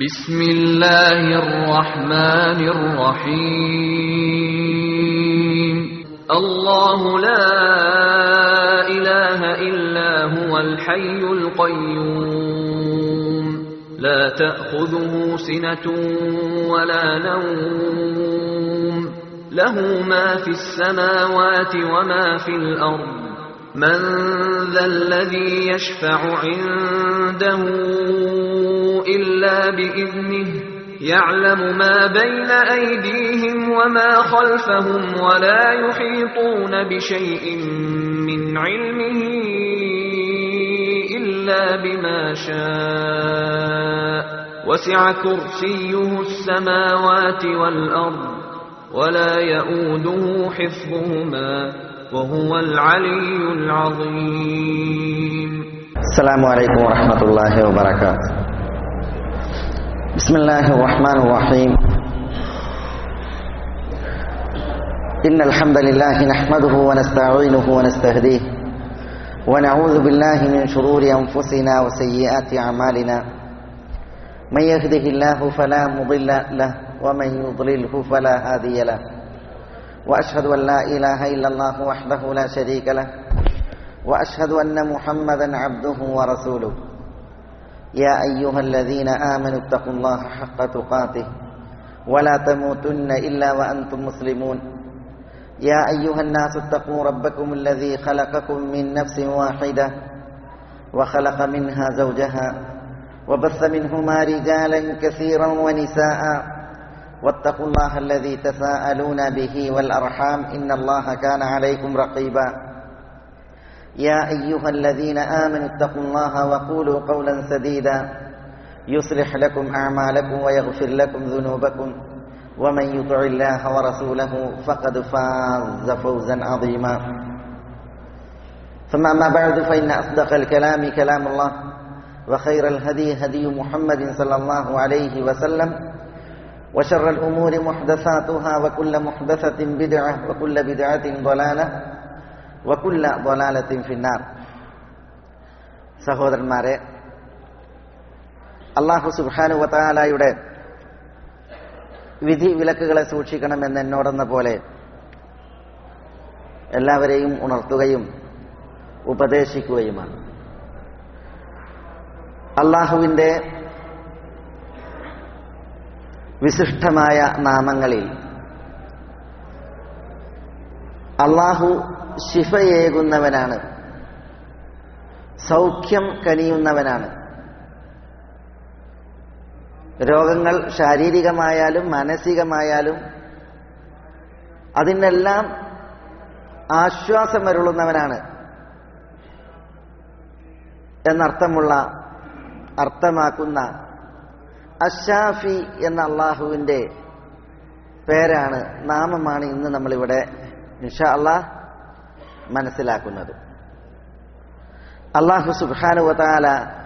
بسم الله الرحمن الرحيم الله لا إله إلا هو الحي القيوم لا تأخذه سنة ولا نوم له ما في السماوات وما في الأرض من ذا الذي يشفع عنده إلا بإذنه يعلم ما بين أيديهم وما خلفهم ولا يحيطون بشيء من علمه إلا بما شاء وسع كرسيه السماوات والأرض ولا يؤوده حفظهما وهو العلي العظيم السلام عليكم ورحمة الله وبركاته بسم الله الرحمن الرحيم إن الحمد لله نحمده ونستعينه ونستهديه ونعوذ بالله من شرور أنفسنا وسيئات أعمالنا من يهده الله فلا مضل له ومن يضلله فلا هادي له وأشهد أن لا إله إلا الله وحده لا شريك له واشهد ان محمدا عبده ورسوله يا ايها الذين امنوا اتقوا الله حق تقاته ولا تموتن الا وانتم مسلمون يا ايها الناس اتقوا ربكم الذي خلقكم من نفس واحده وخلق منها زوجها وبث منهما رجالا كثيرا ونساء واتقوا الله الذي تساءلون به والارحام ان الله كان عليكم رقيبا يا أيها الذين آمنوا اتقوا الله وقولوا قولا سديدا يصلح لكم أعمالكم ويغفر لكم ذنوبكم ومن يطع الله ورسوله فقد فاز فوزا عظيما ثم أما بعد فإن أصدق الكلام كلام الله وخير الهدي هدي محمد صلى الله عليه وسلم وشر الأمور محدثاتها وكل محدثة بدعة وكل بدعة ضلالة വക്കുല്ല ദൊലാലത്തിൻ ഫിന്നാർ സഹോദരന്മാരെ അള്ളാഹു സുബാനു വത്താലായുടെ വിധി വിലക്കുകളെ സൂക്ഷിക്കണമെന്ന് എന്നോടെന്ന പോലെ എല്ലാവരെയും ഉണർത്തുകയും ഉപദേശിക്കുകയുമാണ് അള്ളാഹുവിൻ്റെ വിശിഷ്ടമായ നാമങ്ങളിൽ അള്ളാഹു ശിഫയേകുന്നവനാണ് സൗഖ്യം കനിയുന്നവനാണ് രോഗങ്ങൾ ശാരീരികമായാലും മാനസികമായാലും അതിനെല്ലാം ആശ്വാസം വരുള്ളുന്നവനാണ് എന്നർത്ഥമുള്ള അർത്ഥമാക്കുന്ന അഷാഫി എന്ന അള്ളാഹുവിൻ്റെ പേരാണ് നാമമാണ് ഇന്ന് നമ്മളിവിടെ നിഷ അള്ളാഹ് മനസ്സിലാക്കുന്നത് അള്ളാഹു സുബാനുവതാല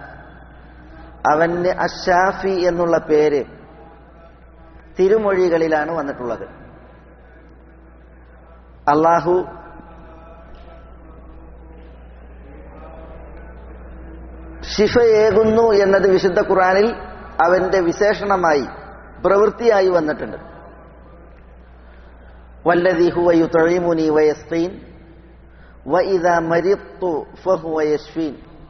അവന് അഷാഫി എന്നുള്ള പേര് തിരുമൊഴികളിലാണ് വന്നിട്ടുള്ളത് അള്ളാഹു ശിഫയേകുന്നു എന്നത് വിശുദ്ധ ഖുറാനിൽ അവന്റെ വിശേഷണമായി പ്രവൃത്തിയായി വന്നിട്ടുണ്ട് വല്ലതി ഹുവ യുതഴിമുനി വയസ്തീൻ വഇദ മരിത്തു ഫഹുവ യശ്ഫീൻ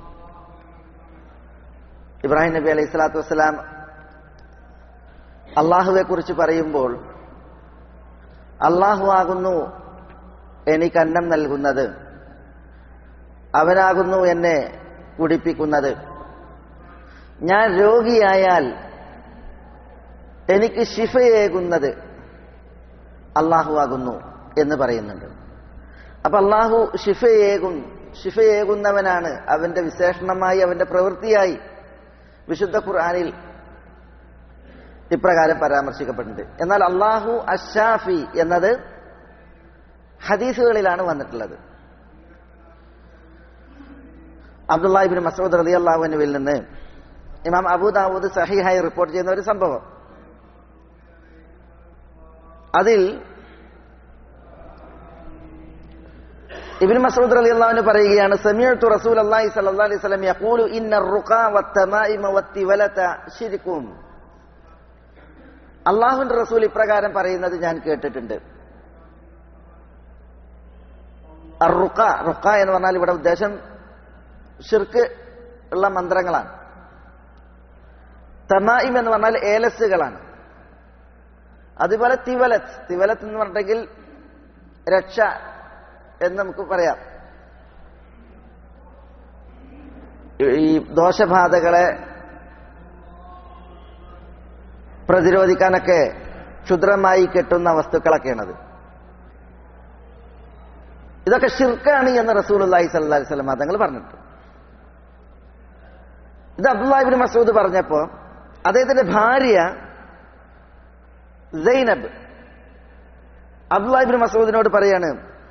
ഇബ്രാഹിം നബി അലൈഹി സ്വലാത്തു വസ്സലാം അള്ളാഹുവെ കുറിച്ച് പറയുമ്പോൾ അള്ളാഹു ആകുന്നു എനിക്ക് അന്നം നൽകുന്നത് അവനാകുന്നു എന്നെ കുടിപ്പിക്കുന്നത് ഞാൻ രോഗിയായാൽ എനിക്ക് ശിഫയേകുന്നത് അള്ളാഹു ആകുന്നു എന്ന് പറയുന്നുണ്ട് അപ്പൊ അള്ളാഹു ഷിഫയേകും ഷിഫയേകുന്നവനാണ് അവന്റെ വിശേഷണമായി അവന്റെ പ്രവൃത്തിയായി വിശുദ്ധ ഖുർആാനിൽ ഇപ്രകാരം പരാമർശിക്കപ്പെട്ടിട്ടുണ്ട് എന്നാൽ അള്ളാഹു അഷാഫി എന്നത് ഹദീസുകളിലാണ് വന്നിട്ടുള്ളത് അബ്ദുല്ലാഹിബിൻ മസൂദ് റലി അള്ളാഹുവിനുവിൽ നിന്ന് ഇമാം അബൂദാവൂദ് സഹിഹായി റിപ്പോർട്ട് ചെയ്യുന്ന ഒരു സംഭവം അതിൽ ഇബ്നു മസ്ഊദ് റളിയല്ലാഹു അൻഹു പറയുകയാണ് സമീഅത്തു റസൂൽ അല്ലാഹി സ്വല്ലല്ലാഹു അലൈഹി വസല്ലം യഖൂലു ഇന്ന റുഖാ വത്തമായിമ വത്തിവലത ശിർകും അള്ളാഹുവിന്റെ റസൂൽ ഇപ്രകാരം പറയുന്നത് ഞാൻ കേട്ടിട്ടുണ്ട് റുക്ക റുക്ക എന്ന് പറഞ്ഞാൽ ഇവിടെ ഉദ്ദേശം ഷിർക്ക് ഉള്ള മന്ത്രങ്ങളാണ് തമായിം എന്ന് പറഞ്ഞാൽ ഏലസുകളാണ് അതുപോലെ തിവലത്ത് തിവലത്ത് എന്ന് പറഞ്ഞിട്ടെങ്കിൽ രക്ഷ എന്ന് നമുക്ക് പറയാം ഈ ദോഷബാധകളെ പ്രതിരോധിക്കാനൊക്കെ ക്ഷുദ്രമായി കെട്ടുന്ന വസ്തുക്കളൊക്കെയാണത് ഇതൊക്കെ ഷിർക്കാണ് എന്ന് റസൂൽ അള്ളാഹി സല്ലാ വസ്ലം തങ്ങൾ പറഞ്ഞിട്ട് ഇത് അബ്ദുല്ലാഹിബിൻ മസൂദ് പറഞ്ഞപ്പോ അദ്ദേഹത്തിന്റെ ഭാര്യ സൈനബ് അബ്ദുല്ലാഹിബിൻ മസൂദിനോട് പറയാണ്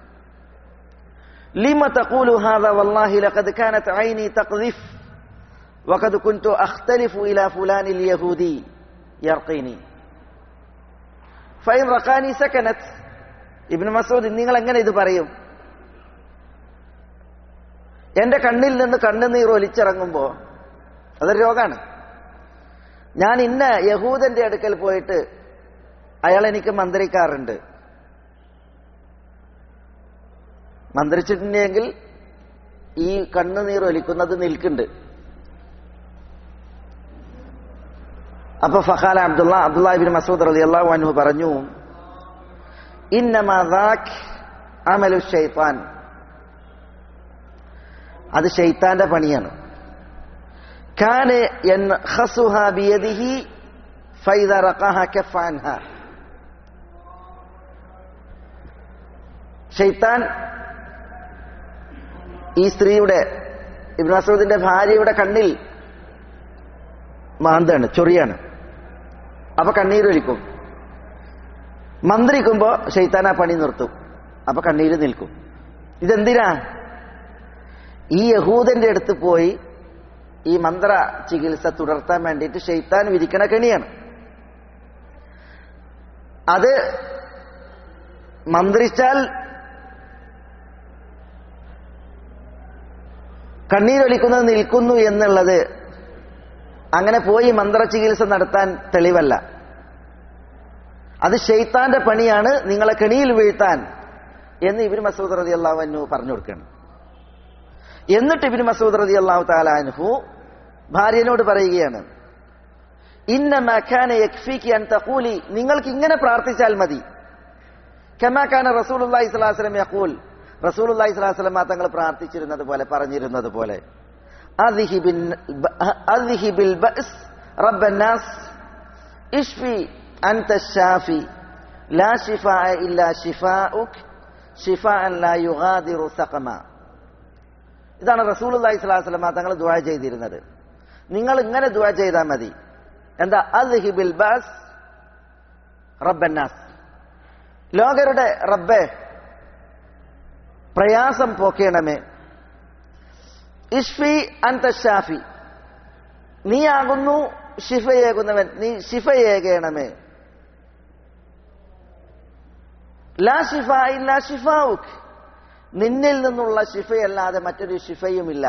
لما تقول هذا والله لقد كانت عيني تقذف وقد كنت أختلف إلى فلان اليهودي يرقيني فإن رقاني سكنت ഇബിന് മസൂദ് നിങ്ങൾ എങ്ങനെ ഇത് പറയും എന്റെ കണ്ണിൽ നിന്ന് കണ്ണുനീർ ഒലിച്ചിറങ്ങുമ്പോ അതൊരു രോഗാണ് ഞാൻ ഇന്ന യഹൂദന്റെ അടുക്കൽ പോയിട്ട് അയാൾ എനിക്ക് മന്ത്രിക്കാറുണ്ട് മന്ത്രിച്ചിട്ടുണ്ടെങ്കിൽ ഈ കണ്ണുനീർ ഒലിക്കുന്നത് നിൽക്കുന്നുണ്ട് അപ്പൊ ഫഖാല അബ്ദുള്ള അബ്ദുല്ലാഹിബിൻ മസൂദ് റലി അള്ളാഹു അനു പറഞ്ഞു ഇന്നമാക് അമലു ഷെയ്ത്താൻ അത് ഷെയ്ത്താന്റെ പണിയാണ് കാന് യൻഖസുഹ ബിയദിഹി ഫൈദ റഖഹ കഫാൻഹ ഷെയ്ത്താൻ ഈ സ്ത്രീയുടെ ഇബ്ൻ മസൂദിന്റെ ഭാര്യയുടെ കണ്ണിൽ മാന്താണ് ചൊറിയാണ് അപ്പൊ കണ്ണീരൊലിക്കും മന്ത്രിക്കുമ്പോ ഷെയ്ത്താൻ ആ പണി നിർത്തും അപ്പൊ കണ്ണീര് നിൽക്കും ഇതെന്തിനാ ഈ യഹൂദന്റെ അടുത്ത് പോയി ഈ മന്ത്ര ചികിത്സ തുടർത്താൻ വേണ്ടിയിട്ട് ഷെയ്ത്താൻ വിരിക്കണ കെണിയാണ് അത് മന്ത്രിച്ചാൽ കണ്ണീരൊലിക്കുന്നത് നിൽക്കുന്നു എന്നുള്ളത് അങ്ങനെ പോയി മന്ത്രചികിത്സ നടത്താൻ തെളിവല്ല അത് ഷെയ്ത്താന്റെ പണിയാണ് നിങ്ങളെ കെണിയിൽ വീഴ്ത്താൻ എന്ന് ഇബിൻ മസൂദ് റതി അള്ളാഹു പറഞ്ഞു കൊടുക്കുകയാണ് എന്നിട്ട് ഇബിൻ മസൂദ് റതി അള്ളാഹു താലാൻഹു ഭാര്യനോട് പറയുകയാണ് ഇന്ന മഖാന യക്ഫിക്ക് അൻ തഖൂലി നിങ്ങൾക്ക് ഇങ്ങനെ പ്രാർത്ഥിച്ചാൽ മതി കമാക്കാന റസൂൽ അള്ളാഹി സ്വലാസ്ലം യഖൂൽ റസൂൽ അള്ളാഹി സ്വലാസ്ലം തങ്ങൾ പ്രാർത്ഥിച്ചിരുന്നത് പോലെ പറഞ്ഞിരുന്നത് പോലെ അദ്ഹിബിൽ ബഅസ് റബ്ബന്നാസ് ഇഷ്ഫി അൻത ഷാഫി ലാ ഷിഫാ ഇല്ലാ ഷിഫാഉക് ഷിഫാഅൻ ലാ യുഗാദിറു സഖമ ഇതാണ് റസൂൽ അള്ളാഹി സ്വലാസ്ലം തങ്ങൾ ദുആ ചെയ്തിരുന്നത് നിങ്ങൾ ഇങ്ങനെ ദുആ ചെയ്താൽ മതി എന്താ അദ്ഹിബിൽ ബഅസ് റബ്ബന്നാസ് ലോകരുടെ റബ്ബെ പ്രയാസം പോക്കേണമേ ഇഷ്ഫി അൻത ഷാഫി നീയാകുന്നു ഷിഫയേകുന്നവൻ നീ ഷിഫയേകേണമേ ലാ ഷിഫ ഇല്ല ഷിഫാവുക് നിന്നിൽ നിന്നുള്ള ഷിഫയല്ലാതെ മറ്റൊരു ഷിഫയുമില്ല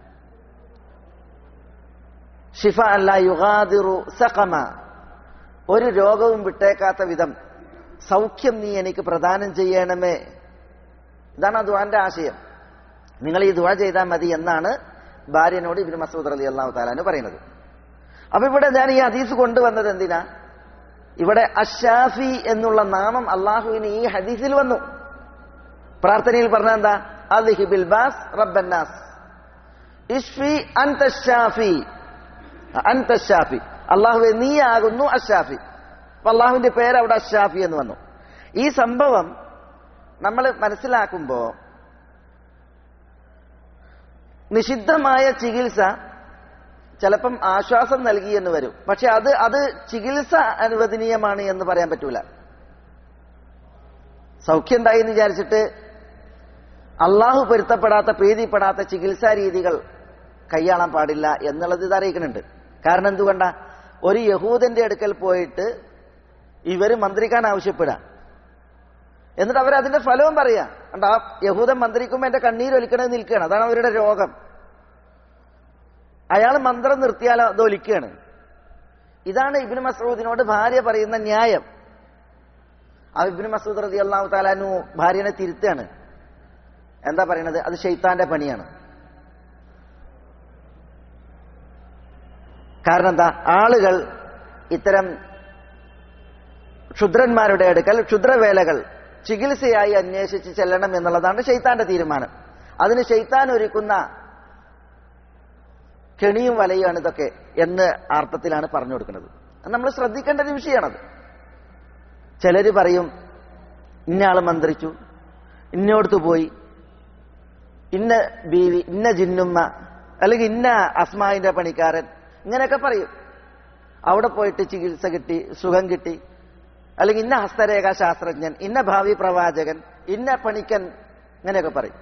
ഷിഫ അല്ല യുഗാദിറു സഖമ ഒരു രോഗവും വിട്ടേക്കാത്ത വിധം സൗഖ്യം നീ എനിക്ക് പ്രദാനം ചെയ്യണമേ ഇതാണ് ആ ദുവാന്റെ ആശയം നിങ്ങൾ ഈ ദുവ ചെയ്താൽ മതി എന്നാണ് ഭാര്യനോട് ഇബിൻ മസൂദ് അലി അള്ളാഹു താലാന് പറയുന്നത് അപ്പൊ ഇവിടെ ഞാൻ ഈ ഹദീസ് കൊണ്ടുവന്നത് എന്തിനാ ഇവിടെ അഷാഫി എന്നുള്ള നാമം അള്ളാഹുവിന് ഈ ഹദീസിൽ വന്നു പ്രാർത്ഥനയിൽ പറഞ്ഞ എന്താ അദ്ഹിബിൽ ബാസ് റബ്ബന്നാസ് ഇഷ്ഫി അൻതഷാഫി അൻതഷാഫി അള്ളാഹുവെ നീയാകുന്നു അഷാഫി അപ്പൊ അള്ളാഹുവിന്റെ പേര് അവിടെ അഷാഫി എന്ന് വന്നു ഈ സംഭവം നമ്മൾ മനസ്സിലാക്കുമ്പോ നിഷിദ്ധമായ ചികിത്സ ചിലപ്പം ആശ്വാസം നൽകി എന്ന് വരും പക്ഷെ അത് അത് ചികിത്സ അനുവദനീയമാണ് എന്ന് പറയാൻ പറ്റൂല സൗഖ്യം ഉണ്ടായി എന്ന് വിചാരിച്ചിട്ട് അള്ളാഹു പൊരുത്തപ്പെടാത്ത പ്രീതിപ്പെടാത്ത ചികിത്സാ രീതികൾ കൈയാളാൻ പാടില്ല എന്നുള്ളത് ഇത് അറിയിക്കുന്നുണ്ട് കാരണം എന്തുകൊണ്ടാ ഒരു യഹൂദന്റെ അടുക്കൽ പോയിട്ട് ഇവര് മന്ത്രിക്കാൻ ആവശ്യപ്പെടാം എന്നിട്ട് അവർ അതിന്റെ ഫലവും പറയാം കണ്ട ആ യഹൂദൻ മന്ത്രിക്കുമ്പോൾ എന്റെ കണ്ണീരൊലിക്കണത് നിൽക്കുകയാണ് അതാണ് അവരുടെ രോഗം അയാൾ മന്ത്രം നിർത്തിയാൽ അത് ഒലിക്കുകയാണ് ഇതാണ് ഇബിന് മസൂദിനോട് ഭാര്യ പറയുന്ന ന്യായം ആ ഇബിന് മസൂദ് റതി അള്ളാഹു താലാനു ഭാര്യനെ തിരുത്താണ് എന്താ പറയണത് അത് ഷെയ്ത്താന്റെ പണിയാണ് കാരണം എന്താ ആളുകൾ ഇത്തരം ക്ഷുദ്രന്മാരുടെ അടുക്കൽ ക്ഷുദ്രവേലകൾ ചികിത്സയായി അന്വേഷിച്ച് ചെല്ലണം എന്നുള്ളതാണ് ഷെയ്ത്താന്റെ തീരുമാനം അതിന് ഷെയ്ത്താൻ ഒരുക്കുന്ന കെണിയും വലയുമാണ് ഇതൊക്കെ എന്ന് അർത്ഥത്തിലാണ് പറഞ്ഞു കൊടുക്കുന്നത് നമ്മൾ ശ്രദ്ധിക്കേണ്ട ഒരു വിഷയമാണത് ചിലര് പറയും ഇന്നയാള് മന്ത്രിച്ചു ഇന്നോടത്ത് പോയി ഇന്ന ബീവി ഇന്ന ജിന്നുമ്മ അല്ലെങ്കിൽ ഇന്ന അസ്മാവിന്റെ പണിക്കാരൻ ഇങ്ങനെയൊക്കെ പറയും അവിടെ പോയിട്ട് ചികിത്സ കിട്ടി സുഖം കിട്ടി അല്ലെങ്കിൽ ഇന്ന ഹസ്തരേഖ ശാസ്ത്രജ്ഞൻ ഇന്ന ഭാവി പ്രവാചകൻ ഇന്ന പണിക്കൻ ഇങ്ങനെയൊക്കെ പറയും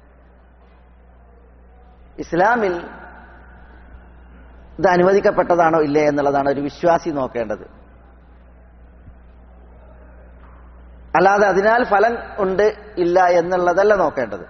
ഇസ്ലാമിൽ ഇത് അനുവദിക്കപ്പെട്ടതാണോ ഇല്ലേ എന്നുള്ളതാണ് ഒരു വിശ്വാസി നോക്കേണ്ടത് അല്ലാതെ അതിനാൽ ഫലം ഉണ്ട് ഇല്ല എന്നുള്ളതല്ല നോക്കേണ്ടത്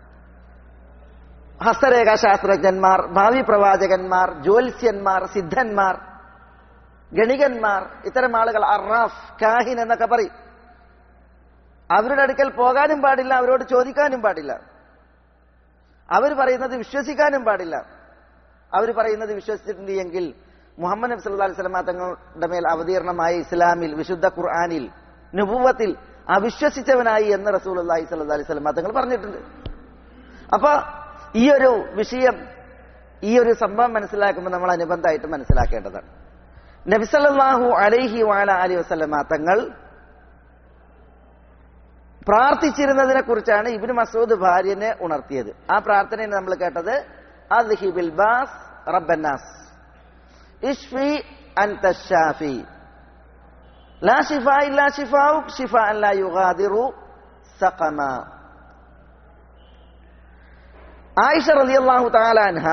ഹസ്തരേഖ ശാസ്ത്രജ്ഞന്മാർ ഭാവി പ്രവാചകന്മാർ ജ്യോത്സ്യന്മാർ സിദ്ധന്മാർ ഗണികന്മാർ ഇത്തരം ആളുകൾ അറാഫ് കാഹിൻ എന്നൊക്കെ പറയും അവരുടെ അടുക്കൽ പോകാനും പാടില്ല അവരോട് ചോദിക്കാനും പാടില്ല അവർ പറയുന്നത് വിശ്വസിക്കാനും പാടില്ല അവർ പറയുന്നത് വിശ്വസിച്ചിട്ടുണ്ട് എങ്കിൽ മുഹമ്മദ് നബി സല്ലല്ലാഹു അലൈഹി വസല്ലം തങ്ങളുടെ മേൽ അവതീർണമായ ഇസ്ലാമിൽ വിശുദ്ധ ഖുർആനിൽ നുബുവത്തിൽ അവിശ്വസിച്ചവനായി എന്ന് റസൂൽ അള്ളാഹി സല്ലല്ലാഹു അലൈഹി വസല്ലം തങ്ങൾ പറഞ്ഞിട്ടുണ്ട് അപ്പൊ ഈ ഒരു വിഷയം ഈ ഒരു സംഭവം മനസ്സിലാക്കുമ്പോൾ നമ്മൾ അനുബന്ധമായിട്ട് മനസ്സിലാക്കേണ്ടതാണ് നബിസല്ലാഹു അലൈഹി വാല അലി വസ്ലമ തങ്ങൾ പ്രാർത്ഥിച്ചിരുന്നതിനെ കുറിച്ചാണ് ഇബിന് മസൂദ് ഭാര്യനെ ഉണർത്തിയത് ആ പ്രാർത്ഥനയാണ് നമ്മൾ കേട്ടത് അദ്ഹിബിൽ ബാസ് റബ്ബന്നാസ് ഇഷ്ഫി അൻത ഷാഫി ലാ ഷിഫ ഇല്ലാ ഷിഫാഉക് ഷിഫ ലാ യുഗാദിറു സഖമ ആയിഷ റളിയല്ലാഹു തആല അൻഹ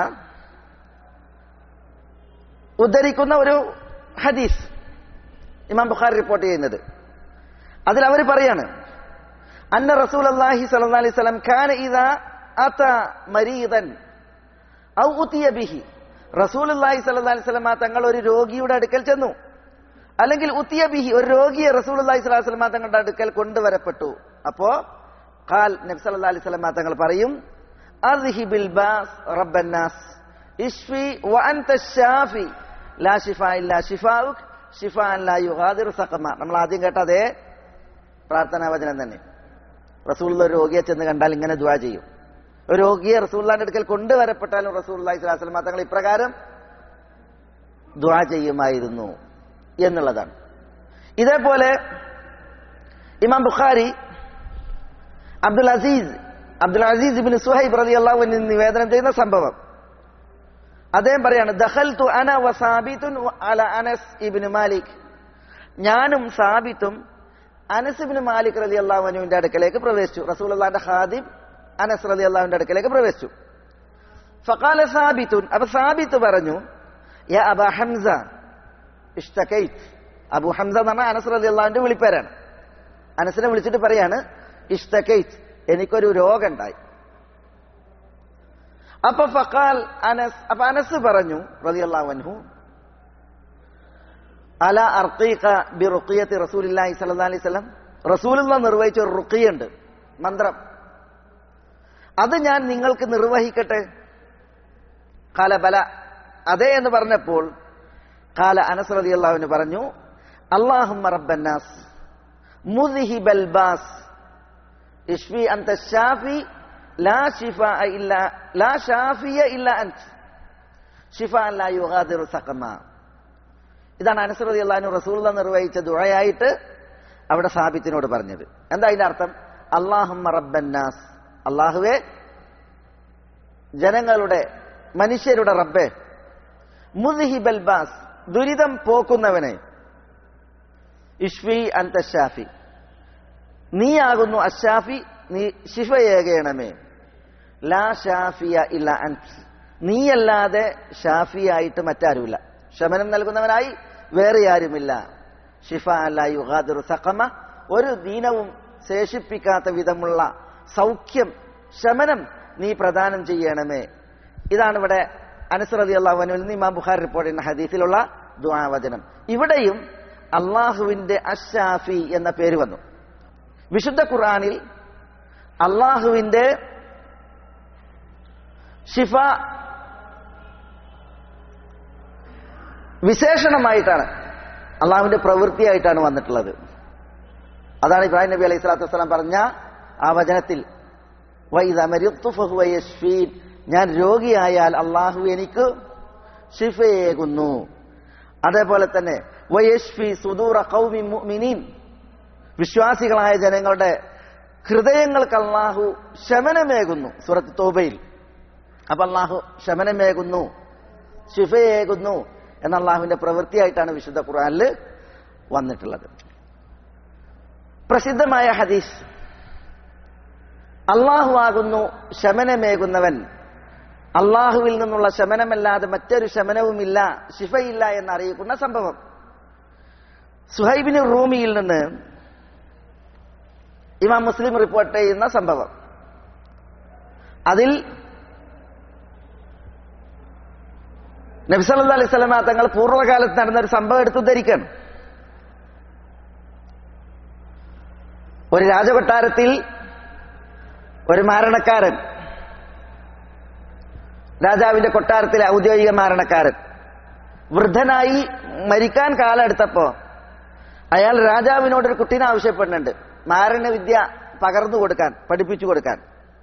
ഉദ്ധരിക്കുന്ന ഒരു ഹദീസ് ഇമാം ബുഖാരി റിപ്പോർട്ട് ചെയ്യുന്നത് അതിൽ അവർ പറയാണ് അന്ന റസൂൽ അള്ളാഹി സല്ലല്ലാഹു അലൈഹി വസല്ലം കാന ഇദാ അത മരീദൻ ഔ ഉതിയ ബിഹി റസൂൽ അള്ളാഹി സല്ലല്ലാഹു അലൈഹി വസല്ലം തങ്ങൾ ഒരു രോഗിയുടെ അടുക്കൽ ചെന്നു അല്ലെങ്കിൽ ഉത്തിയ ബിഹി ഒരു രോഗിയെ റസൂൽ അള്ളാഹി സ്വലാഹു വസല്ലം തങ്ങളുടെ അടുക്കൽ കൊണ്ടുവരപ്പെട്ടു അപ്പോ ഖാൽ നബി സല്ലല്ലാഹു അലൈഹി വസല്ലം തങ്ങൾ പറയും അദ്ഹിബിൽ ബാസ് റബ്ബന്നാസ് ഇഷ്ഫി വഅൻത ഷാഫി ലാ ഷിഫ ഇല്ലാ ഷിഫാഉക് ഷിഫ ലാ യുഗാദിറു സഖമ നമ്മൾ ആദ്യം കേട്ട അതേ പ്രാർത്ഥനാ വചനം തന്നെ റസൂൽ ഒരു രോഗിയെ ചെന്ന് കണ്ടാൽ ഇങ്ങനെ ദുആ ചെയ്യും ഒരു രോഗിയെ റസൂല്ലാന്റെ അടുക്കൽ കൊണ്ടുവരപ്പെട്ടാലും റസൂൽ അള്ളാഹി സ്വലാഹു വസല്ലം തങ്ങൾ ഇപ്രകാരം ദുആ ചെയ്യുമായിരുന്നു എന്നുള്ളതാണ് ഇതേപോലെ ഇമാം ബുഖാരി അബ്ദുൽ അസീസ് അബ്ദുൽ അസീസ് ഇബിൻ സുഹൈബ് റതി അള്ളാഹു നിവേദനം ചെയ്യുന്ന സംഭവം അദ്ദേഹം പറയാണ് ദഖൽതു അന വസാബിത്തുൻ അല അനസ് ഇബ്നു മാലിക് ഞാനും സാബിത്തും അനസ് ഇബ്നു മാലിക് റതി അള്ളാഹുവിന്റെ അടുക്കലേക്ക് പ്രവേശിച്ചു റസൂൽ അള്ളാന്റെ ഖാദിം അനസ് റതി അള്ളാഹുവിന്റെ അടുക്കലേക്ക് പ്രവേശിച്ചു ഫഖാല സാബിത്തുൻ അപ്പൊ സാബിത്ത് പറഞ്ഞു യാ അബ ഹംസ ഇഷ്ടക്കൈത്ത് അബു ഹംസ എന്ന് പറഞ്ഞാൽ അനസ് റതി അള്ളാഹുവിന്റെ വിളിപ്പേരാണ് അനസിനെ വിളിച്ചിട്ട് പറയാണ് ഇഷ്ടക്കൈത്ത് എനിക്കൊരു രോഗം ഉണ്ടായി അപ്പൊ ഫക്കാൽ അനസ് അപ്പൊ അനസ് പറഞ്ഞു റളിയല്ലാഹു അൻഹു അല അർഖീഖ ബി റുഖിയത്തി റസൂലില്ലാഹി സ്വല്ലല്ലാഹി അലൈഹി വസല്ലം റസൂലുള്ള നിർവഹിച്ച ഒരു റുഖിയുണ്ട് മന്ത്രം അത് ഞാൻ നിങ്ങൾക്ക് നിർവഹിക്കട്ടെ കാല ബല അതെ എന്ന് പറഞ്ഞപ്പോൾ കാല അനസ് റളിയല്ലാഹുവിന് പറഞ്ഞു അല്ലാഹുമ്മ റബ്ബന്നാസ് മുദ്ഹിബൽ ബാസ് ഇഷ്ഫി അന്ത ഷാഫി ലാ ഷിഫ ഇല്ല ലാ ഷാഫിയ ഇല്ല അൻത് ഷിഫ ലാ യുഗാദിറു സഖമ ഇതാണ് അനസ്രതി അള്ളഹാനു റസൂൽ നിർവഹിച്ച ദുഴയായിട്ട് അവിടെ സാബിത്തിനോട് പറഞ്ഞത് എന്താ അതിന്റെ അർത്ഥം അള്ളാഹുമ്മ റബ്ബന്നാസ് അള്ളാഹുവെ ജനങ്ങളുടെ മനുഷ്യരുടെ റബ്ബെ മുദ്ഹിബൽ ബാസ് ദുരിതം പോക്കുന്നവനെ ഇഷ്ഫി അന്ത ഷാഫി നീയാകുന്നു അഷാഫി നീ ശിഫയേകണമേ ലാ ഷാഫിയ ഇല്ല അൻസ് നീയല്ലാതെ ഷാഫിയായിട്ട് മറ്റാരുമില്ല ശമനം നൽകുന്നവനായി വേറെ ആരുമില്ല ഷിഫ അല്ല യുഗാദുർ സഖമ ഒരു ദീനവും ശേഷിപ്പിക്കാത്ത വിധമുള്ള സൗഖ്യം ശമനം നീ പ്രദാനം ചെയ്യണമേ ഇതാണ് ഇവിടെ അനുസറതി അള്ളാഹുവിൽ നിന്ന് ഇമാം ബുഖാർ റിപ്പോർട്ട് ചെയ്യുന്ന ഹദീസിലുള്ള ദുആവചനം ഇവിടെയും അള്ളാഹുവിന്റെ അഷാഫി എന്ന പേര് വന്നു വിശുദ്ധ ഖുർആനിൽ അള്ളാഹുവിന്റെ ഷിഫ വിശേഷണമായിട്ടാണ് അള്ളാഹുവിന്റെ പ്രവൃത്തിയായിട്ടാണ് വന്നിട്ടുള്ളത് അതാണ് ഇബ്രാഹിം നബി അലൈഹി സ്വലാത്തു വസ്സലാം പറഞ്ഞ ആ വചനത്തിൽ "വൈദ മരിദ്തു ഫഹുവ യശ്ഫീൻ." ഞാൻ രോഗിയായാൽ അള്ളാഹു എനിക്ക് ഷിഫയേകുന്നു അതേപോലെ തന്നെ വയശ്ഫി സുദൂറ ഖൗമി മുഅ്മിനീൻ വിശ്വാസികളായ ജനങ്ങളുടെ ഹൃദയങ്ങൾക്ക് അള്ളാഹു ശമനമേകുന്നു സൂറത്ത് തോബയിൽ അപ്പൊ അള്ളാഹു ശമനമേകുന്നു ശിഫയേകുന്നു എന്ന അള്ളാഹുവിന്റെ പ്രവൃത്തിയായിട്ടാണ് വിശുദ്ധ ഖുർആനിൽ വന്നിട്ടുള്ളത് പ്രസിദ്ധമായ ഹദീസ് അള്ളാഹു ആകുന്നു ശമനമേകുന്നവൻ അള്ളാഹുവിൽ നിന്നുള്ള ശമനമല്ലാതെ മറ്റൊരു ശമനവുമില്ല ശിഫയില്ല എന്നറിയിക്കുന്ന സംഭവം സുഹൈബിന് റൂമിയിൽ നിന്ന് ഇമാം മുസ്ലിം റിപ്പോർട്ട് ചെയ്യുന്ന സംഭവം അതിൽ നബ്സല്ലാ അലൈഹി സ്വലമ തങ്ങൾ പൂർവ്വകാലത്ത് നടന്ന ഒരു സംഭവം എടുത്തു ധരിക്കണം ഒരു രാജകൊട്ടാരത്തിൽ ഒരു മാരണക്കാരൻ രാജാവിന്റെ കൊട്ടാരത്തിലെ ഔദ്യോഗിക മാരണക്കാരൻ വൃദ്ധനായി മരിക്കാൻ കാലെടുത്തപ്പോ അയാൾ രാജാവിനോട് ഒരു കുട്ടീനെ ആവശ്യപ്പെടുന്നുണ്ട് മാരണവിദ്യ പകർന്നു കൊടുക്കാൻ പഠിപ്പിച്ചു കൊടുക്കാൻ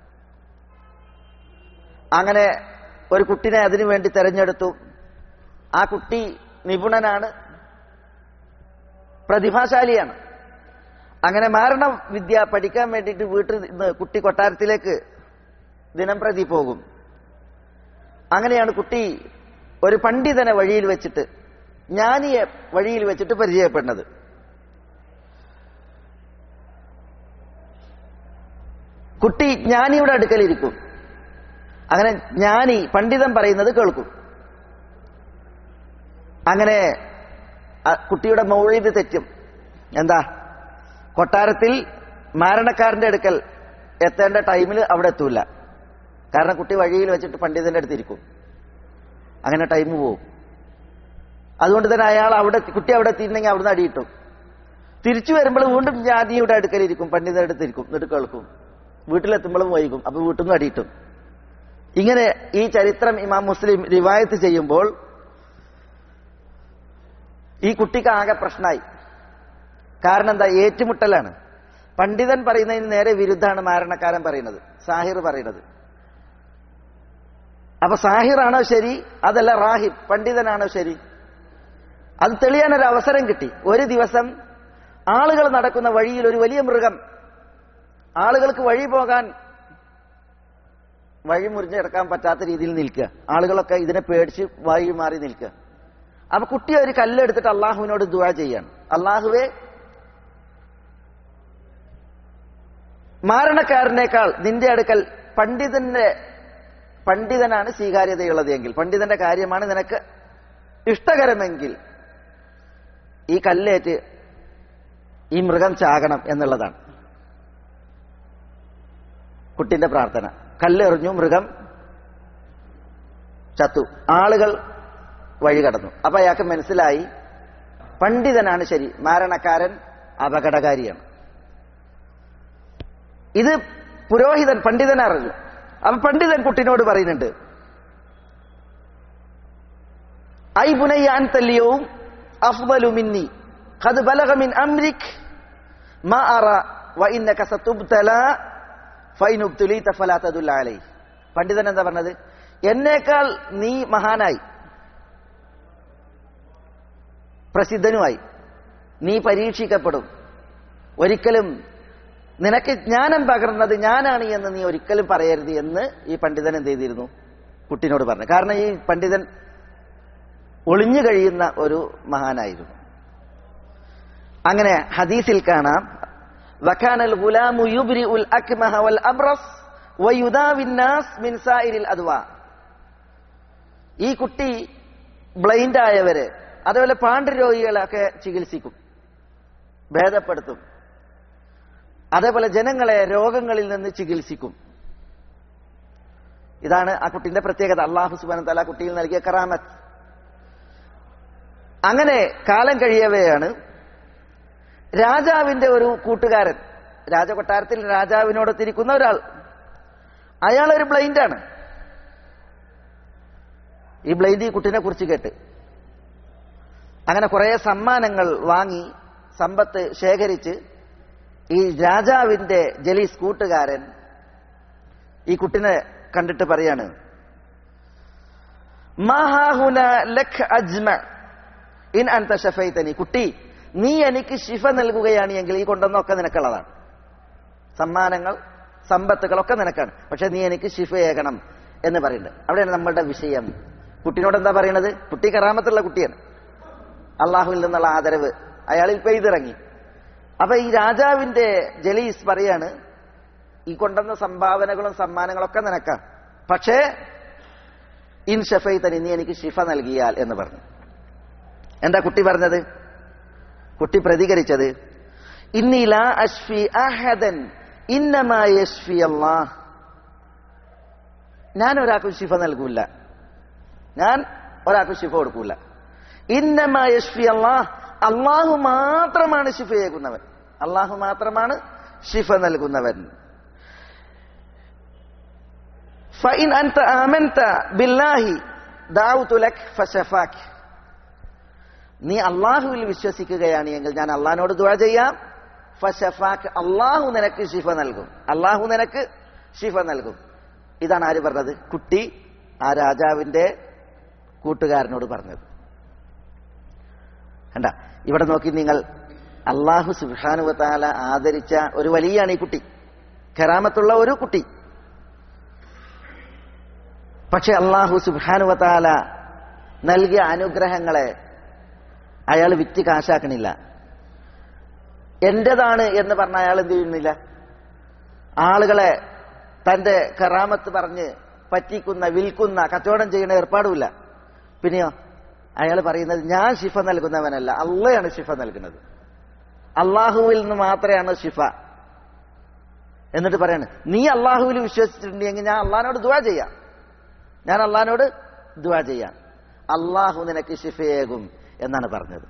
അങ്ങനെ ഒരു കുട്ടിനെ അതിനു വേണ്ടി തെരഞ്ഞെടുത്തു ആ കുട്ടി നിപുണനാണ് പ്രതിഭാശാലിയാണ് അങ്ങനെ മാരണ വിദ്യ പഠിക്കാൻ വേണ്ടിയിട്ട് വീട്ടിൽ നിന്ന് കുട്ടി കൊട്ടാരത്തിലേക്ക് ദിനം പ്രതി പോകും അങ്ങനെയാണ് കുട്ടി ഒരു പണ്ഡിതനെ വഴിയിൽ വെച്ചിട്ട് ജ്ഞാനിയെ വഴിയിൽ വെച്ചിട്ട് പരിചയപ്പെടുന്നത് കുട്ടി ജ്ഞാനിയുടെ അടുക്കലിരിക്കും അങ്ങനെ ജ്ഞാനി പണ്ഡിതൻ പറയുന്നത് കേൾക്കും അങ്ങനെ ആ കുട്ടിയുടെ മൗഴിത് തെറ്റും എന്താ കൊട്ടാരത്തിൽ മാരണക്കാരന്റെ അടുക്കൽ എത്തേണ്ട ടൈമിൽ അവിടെ എത്തൂല കാരണം കുട്ടി വഴിയിൽ വെച്ചിട്ട് പണ്ഡിതന്റെ അടുത്തിരിക്കും അങ്ങനെ ടൈം പോവും അതുകൊണ്ട് തന്നെ അയാൾ അവിടെ കുട്ടി അവിടെ എത്തിയിട്ടുണ്ടെങ്കിൽ അവിടുന്ന് അടിയിട്ടും തിരിച്ചു വരുമ്പോൾ വീണ്ടും ജാതിയുടെ അടുക്കലിരിക്കും പണ്ഡിതന്റെ അടുത്തിരിക്കും എന്നിട്ട് കേൾക്കും വീട്ടിലെത്തുമ്പോഴും വൈകും അപ്പൊ വീട്ടിൽ നിന്ന് അടിയിട്ടും ഇങ്ങനെ ഈ ചരിത്രം ഇമാം മുസ്ലിം റിവായത്ത് ചെയ്യുമ്പോൾ ഈ കുട്ടിക്ക് ആകെ പ്രശ്നമായി കാരണം എന്താ ഏറ്റുമുട്ടലാണ് പണ്ഡിതൻ പറയുന്നതിന് നേരെ വിരുദ്ധാണ് മാരണക്കാരൻ പറയുന്നത് സാഹിർ പറയുന്നത് അപ്പൊ സാഹിറാണോ ശരി അതല്ല റാഹിബ് പണ്ഡിതനാണോ ശരി അത് തെളിയാൻ ഒരു അവസരം കിട്ടി ഒരു ദിവസം ആളുകൾ നടക്കുന്ന വഴിയിൽ ഒരു വലിയ മൃഗം ആളുകൾക്ക് വഴി പോകാൻ വഴി മുറിഞ്ഞെടുക്കാൻ പറ്റാത്ത രീതിയിൽ നിൽക്കുക ആളുകളൊക്കെ ഇതിനെ പേടിച്ച് വഴി മാറി നിൽക്കുക അപ്പൊ കുട്ടി ഒരു കല്ലെടുത്തിട്ട് അള്ളാഹുവിനോട് ദുവാ ചെയ്യാണ് അള്ളാഹുവെ മാരണക്കാരനേക്കാൾ നിന്റെ അടുക്കൽ പണ്ഡിതന്റെ പണ്ഡിതനാണ് സ്വീകാര്യതയുള്ളത് എങ്കിൽ പണ്ഡിതന്റെ കാര്യമാണ് നിനക്ക് ഇഷ്ടകരമെങ്കിൽ ഈ കല്ലേറ്റ് ഈ മൃഗം ചാകണം എന്നുള്ളതാണ് കുട്ടിന്റെ പ്രാർത്ഥന കല്ലെറിഞ്ഞു മൃഗം ചത്തു ആളുകൾ വഴി കടന്നു അപ്പൊ അയാൾക്ക് മനസ്സിലായി പണ്ഡിതനാണ് ശരി മാരണക്കാരൻ അപകടകാരിയാണ് ഇത് പുരോഹിതൻ പണ്ഡിതൻ അറിഞ്ഞു അപ്പൊ പണ്ഡിതൻ കുട്ടിനോട് പറയുന്നുണ്ട് ഐ ബുനയ്യാൻ തല്ലിയവും അഫ്ബലു മിന്നി ഖദ് ബലഗ മിൻ അംരിക് മാ അറ വ ഇന്നക സതുബ്തല ഫൈൻ ഉബ്തുലീത ഫലാ തദുല്ല അലൈ പണ്ഡിതൻ എന്താ പറഞ്ഞത് എന്നേക്കാൾ നീ മഹാനായി പ്രസിദ്ധനുമായി നീ പരീക്ഷിക്കപ്പെടും ഒരിക്കലും നിനക്ക് ജ്ഞാനം പകർന്നത് ഞാനാണ് എന്ന് നീ ഒരിക്കലും പറയരുത് എന്ന് ഈ പണ്ഡിതൻ എന്ത് ചെയ്തിരുന്നു കുട്ടിനോട് പറഞ്ഞു കാരണം ഈ പണ്ഡിതൻ ഒളിഞ്ഞു കഴിയുന്ന ഒരു മഹാനായിരുന്നു അങ്ങനെ ഹദീസിൽ കാണാം വക്കാനൽ ഗുലാമു യുബ്രി ഉൽ അക്മഹ വൽ അബ്രസ് വയുദാവിന്നാസ് മിൻ സായിരിൽ അദ്വാ ഈ കുട്ടി ബ്ലൈൻഡ് ആയവര് അതുപോലെ പാണ്ഡുരോഗികളൊക്കെ ചികിത്സിക്കും ഭേദപ്പെടുത്തും അതേപോലെ ജനങ്ങളെ രോഗങ്ങളിൽ നിന്ന് ചികിത്സിക്കും ഇതാണ് ആ കുട്ടിന്റെ പ്രത്യേകത അള്ളാഹു സുബാന തല കുട്ടിയിൽ നൽകിയ കറാമത്ത് അങ്ങനെ കാലം കഴിയവെയാണ് രാജാവിന്റെ ഒരു കൂട്ടുകാരൻ രാജകൊട്ടാരത്തിൽ രാജാവിനോടൊത്തിരിക്കുന്ന ഒരാൾ അയാൾ ഒരു ബ്ലൈൻഡാണ് ഈ ബ്ലൈൻഡ് ഈ കുട്ടിനെ കുറിച്ച് കേട്ട് അങ്ങനെ കുറെ സമ്മാനങ്ങൾ വാങ്ങി സമ്പത്ത് ശേഖരിച്ച് ഈ രാജാവിന്റെ ജലീസ് കൂട്ടുകാരൻ ഈ കുട്ടിനെ കണ്ടിട്ട് പറയാണ് മഹാഹുന ലഖ് അജ്മ ഇൻ അൻത ഷഫൈതനി കുട്ടി നീ എനിക്ക് ശിഫ നൽകുകയാണ് എങ്കിൽ ഈ കൊണ്ടുവന്നൊക്കെ നിനക്കുള്ളതാണ് സമ്മാനങ്ങൾ സമ്പത്തുകളൊക്കെ നിനക്കാണ് പക്ഷെ നീ എനിക്ക് ശിഫയേകണം എന്ന് പറയുന്നുണ്ട് അവിടെയാണ് നമ്മളുടെ വിഷയം കുട്ടിനോട് എന്താ പറയുന്നത് കുട്ടി കറാമത്തുള്ള കുട്ടിയാണ് അള്ളാഹുവിൽ നിന്നുള്ള ആദരവ് അയാളിൽ പെയ്തിറങ്ങി അപ്പൊ ഈ രാജാവിന്റെ ജലീസ് പറയാണ് ഈ കൊണ്ടുവന്ന സംഭാവനകളും സമ്മാനങ്ങളൊക്കെ നിനക്കാം പക്ഷേ ഇൻ ഷഫൈതനി നീ എനിക്ക് ഷിഫ നൽകിയാൽ എന്ന് പറഞ്ഞു എന്താ കുട്ടി പറഞ്ഞത് കുട്ടി പ്രതികരിച്ചത് ഇന്നില അഷ്ഫി അഹദൻ ഇന്നമാ യഷ്ഫി അല്ലാഹ് ഞാൻ ഒരാൾക്കും ശിഫ നൽകൂല ഞാൻ ഒരാൾക്കും ശിഫ കൊടുക്കൂല ഇന്നമാ യഷ്ഫി അല്ലാഹ് അള്ളാഹു മാത്രമാണ് ശിഫയേകുന്നവൻ അള്ളാഹു മാത്രമാണ് ശിഫ നൽകുന്നവൻ فإن أنت آمنت بالله دعوت لك فشفاك നീ അള്ളാഹുവിൽ വിശ്വസിക്കുകയാണ് എങ്കിൽ ഞാൻ അള്ളാഹിനോട് ദുആ ചെയ്യാം ഫഷഫാക്ക് അള്ളാഹു നിനക്ക് ശിഫ നൽകും അള്ളാഹു നിനക്ക് ശിഫ നൽകും ഇതാണ് ആര് പറഞ്ഞത് കുട്ടി ആ രാജാവിന്റെ കൂട്ടുകാരനോട് പറഞ്ഞത് കണ്ട ഇവിടെ നോക്കി നിങ്ങൾ അള്ളാഹു സുബാനുവത്താല ആദരിച്ച ഒരു വലിയാണ് ഈ കുട്ടി കരാമത്തുള്ള ഒരു കുട്ടി പക്ഷെ അള്ളാഹു സുബാനുവത്താല നൽകിയ അനുഗ്രഹങ്ങളെ അയാൾ വിറ്റ് കാശാക്കണില്ല എന്റേതാണ് എന്ന് പറഞ്ഞ അയാൾ എന്ത് ചെയ്യുന്നില്ല ആളുകളെ തന്റെ കറാമത്ത് പറഞ്ഞ് പറ്റിക്കുന്ന വിൽക്കുന്ന കച്ചവടം ചെയ്യുന്ന ഏർപ്പാടുമില്ല പിന്നെയോ അയാൾ പറയുന്നത് ഞാൻ ശിഫ നൽകുന്നവനല്ല അള്ളയാണ് ശിഫ നൽകുന്നത് അള്ളാഹുവിൽ നിന്ന് മാത്രമാണ് ശിഫ എന്നിട്ട് പറയാണ് നീ അള്ളാഹുവിൽ വിശ്വസിച്ചിട്ടുണ്ടെങ്കിൽ ഞാൻ അള്ളഹാനോട് ദുവാ ചെയ്യാം ഞാൻ അള്ളഹാനോട് ദുവാ ചെയ്യാം അള്ളാഹു നിനക്ക് ശിഫയേകും എന്നാണ് പറഞ്ഞത്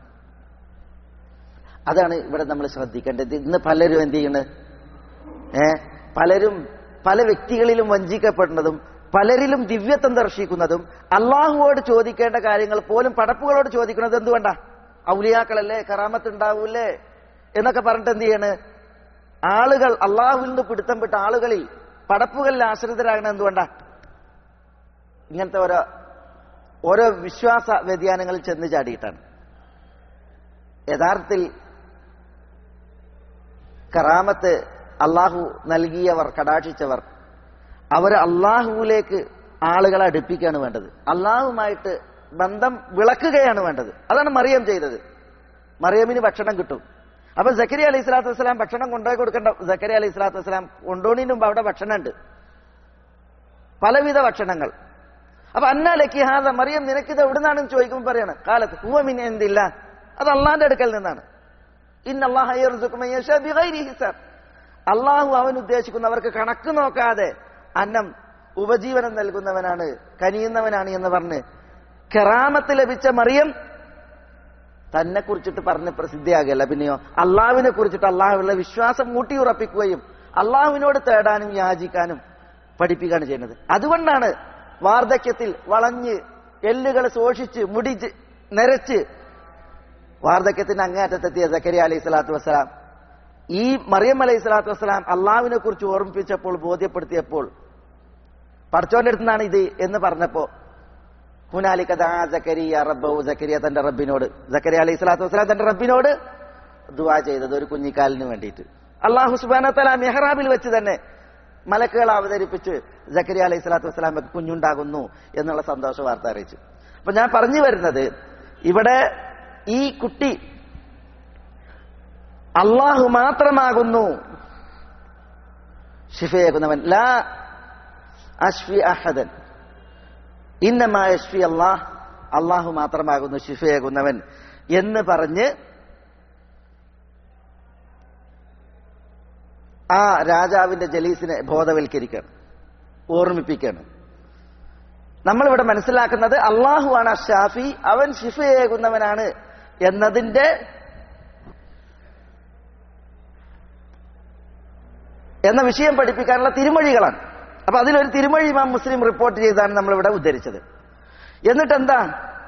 അതാണ് ഇവിടെ നമ്മൾ ശ്രദ്ധിക്കേണ്ടത് ഇന്ന് പലരും എന്ത് ചെയ്യുന്നത് ഏ പലരും പല വ്യക്തികളിലും വഞ്ചിക്കപ്പെടുന്നതും പലരിലും ദിവ്യത്വം ദർശിക്കുന്നതും അള്ളാഹുവോട് ചോദിക്കേണ്ട കാര്യങ്ങൾ പോലും പടപ്പുകളോട് ചോദിക്കുന്നത് എന്തുകൊണ്ടാ ഔലിയാക്കളല്ലേ കറാമത്ത് ഉണ്ടാവൂലേ എന്നൊക്കെ പറഞ്ഞിട്ട് എന്ത് ചെയ്യാണ് ആളുകൾ അള്ളാഹുവിൽ നിന്ന് പിടുത്തം വിട്ട ആളുകളിൽ പടപ്പുകളിൽ ആശ്രിതരാകണം എന്തുകൊണ്ടാ ഇങ്ങനത്തെ ഓരോ ഓരോ വിശ്വാസ വ്യതിയാനങ്ങളിൽ ചെന്ന് ചാടിയിട്ടാണ് യഥാർത്ഥത്തിൽ കറാമത്ത് അള്ളാഹു നൽകിയവർ കടാക്ഷിച്ചവർ അവർ അള്ളാഹുവിലേക്ക് ആളുകളെ അടുപ്പിക്കുകയാണ് വേണ്ടത് അള്ളാഹുമായിട്ട് ബന്ധം വിളക്കുകയാണ് വേണ്ടത് അതാണ് മറിയം ചെയ്തത് മറിയമിന് ഭക്ഷണം കിട്ടും അപ്പൊ ജക്കരി അലൈഹി സ്വലാത്തു വസ്സലാം ഭക്ഷണം കൊണ്ടുപോയി കൊടുക്കേണ്ട ജക്കരി അലൈഹി സ്വലാത്തു വസ്സലാം കൊണ്ടുപോണതിന് മുമ്പ് അവിടെ ഭക്ഷണമുണ്ട് പലവിധ ഭക്ഷണങ്ങൾ അപ്പൊ അന്നാലേക്ക് ഹാദ മറിയം നിനക്കിത് എവിടുന്നാണെന്ന് ചോദിക്കുമ്പോൾ പറയാണ് കാലത്ത് ഹുവമിൻ എന്തില്ല അത് അള്ളാന്റെ അടുക്കൽ നിന്നാണ് അള്ളാഹു അവൻ ഉദ്ദേശിക്കുന്നവർക്ക് കണക്ക് നോക്കാതെ അന്നം ഉപജീവനം നൽകുന്നവനാണ് കനിയുന്നവനാണ് എന്ന് പറഞ്ഞ് കെറാമത്ത് ലഭിച്ച മറിയം തന്നെ കുറിച്ചിട്ട് പറഞ്ഞ് പ്രസിദ്ധിയാകല്ല പിന്നെയോ അള്ളാഹുവിനെ കുറിച്ചിട്ട് അള്ളാഹുവിനുള്ള വിശ്വാസം ഊട്ടിയുറപ്പിക്കുകയും അള്ളാഹുവിനോട് തേടാനും യാചിക്കാനും പഠിപ്പിക്കുകയാണ് ചെയ്യുന്നത് അതുകൊണ്ടാണ് വാർദ്ധക്യത്തിൽ വളഞ്ഞ് എല്ലുകൾ ശോഷിച്ച് മുടി നിരച്ച് വാർദ്ധക്യത്തിന്റെ അങ്ങേറ്റത്തെത്തിയ സക്കരിയ അലൈഹി സ്വലാത്തു വസ്സലാം ഈ മറിയം അലൈഹി സ്വലാത്തു വസ്സലാം അള്ളാഹുവിനെ കുറിച്ച് ഓർമ്മിപ്പിച്ചപ്പോൾ ബോധ്യപ്പെടുത്തിയപ്പോൾ പഠിച്ചോന്റെ അടുത്തുനിന്നാണ് ഇത് എന്ന് പറഞ്ഞപ്പോ ഹുനാലിക്ക ജക്കരിയ റബ്ബു ജക്കരിയ തന്റെ റബ്ബിനോട് ജക്കരിയ അലൈഹി സ്വലാത്തു വസ്സലാം തന്റെ റബ്ബിനോട് ദുവാ ചെയ്തത് ഒരു കുഞ്ഞിക്കാലിന് വേണ്ടിയിട്ട് അള്ളാഹു സുബാന തല മെഹ്റാബിൽ വെച്ച് തന്നെ മലക്കുകൾ അവതരിപ്പിച്ച് ജക്കരിയ അലൈഹി സ്വലാത്തു വസ്സലാമക്ക് കുഞ്ഞുണ്ടാകുന്നു എന്നുള്ള സന്തോഷ വാർത്ത അറിയിച്ചു അപ്പൊ ഞാൻ പറഞ്ഞു വരുന്നത് ഇവിടെ ഈ കുട്ടി അള്ളാഹു മാത്രമാകുന്നു ഷിഫയേക്കുന്നവൻ ലാ അഷ്ഫി അഹദൻ ഇന്നമാ അഷ്ഫി അള്ളാഹ് അള്ളാഹു മാത്രമാകുന്നു ഷിഫയേകുന്നവൻ എന്ന് പറഞ്ഞ് ആ രാജാവിന്റെ ജലീസിനെ ബോധവൽക്കരിക്കണം ഓർമ്മിപ്പിക്കണം നമ്മളിവിടെ മനസ്സിലാക്കുന്നത് അള്ളാഹുവാണ് ഷാഫി അവൻ ഷിഫയേകുന്നവനാണ് എന്നതിന്റെ എന്ന വിഷയം പഠിപ്പിക്കാനുള്ള തിരുമൊഴികളാണ് അപ്പൊ അതിലൊരു തിരുമൊഴി ഇമാം മുസ്ലിം റിപ്പോർട്ട് ചെയ്താണ് നമ്മളിവിടെ ഉദ്ധരിച്ചത് എന്നിട്ട് എന്താ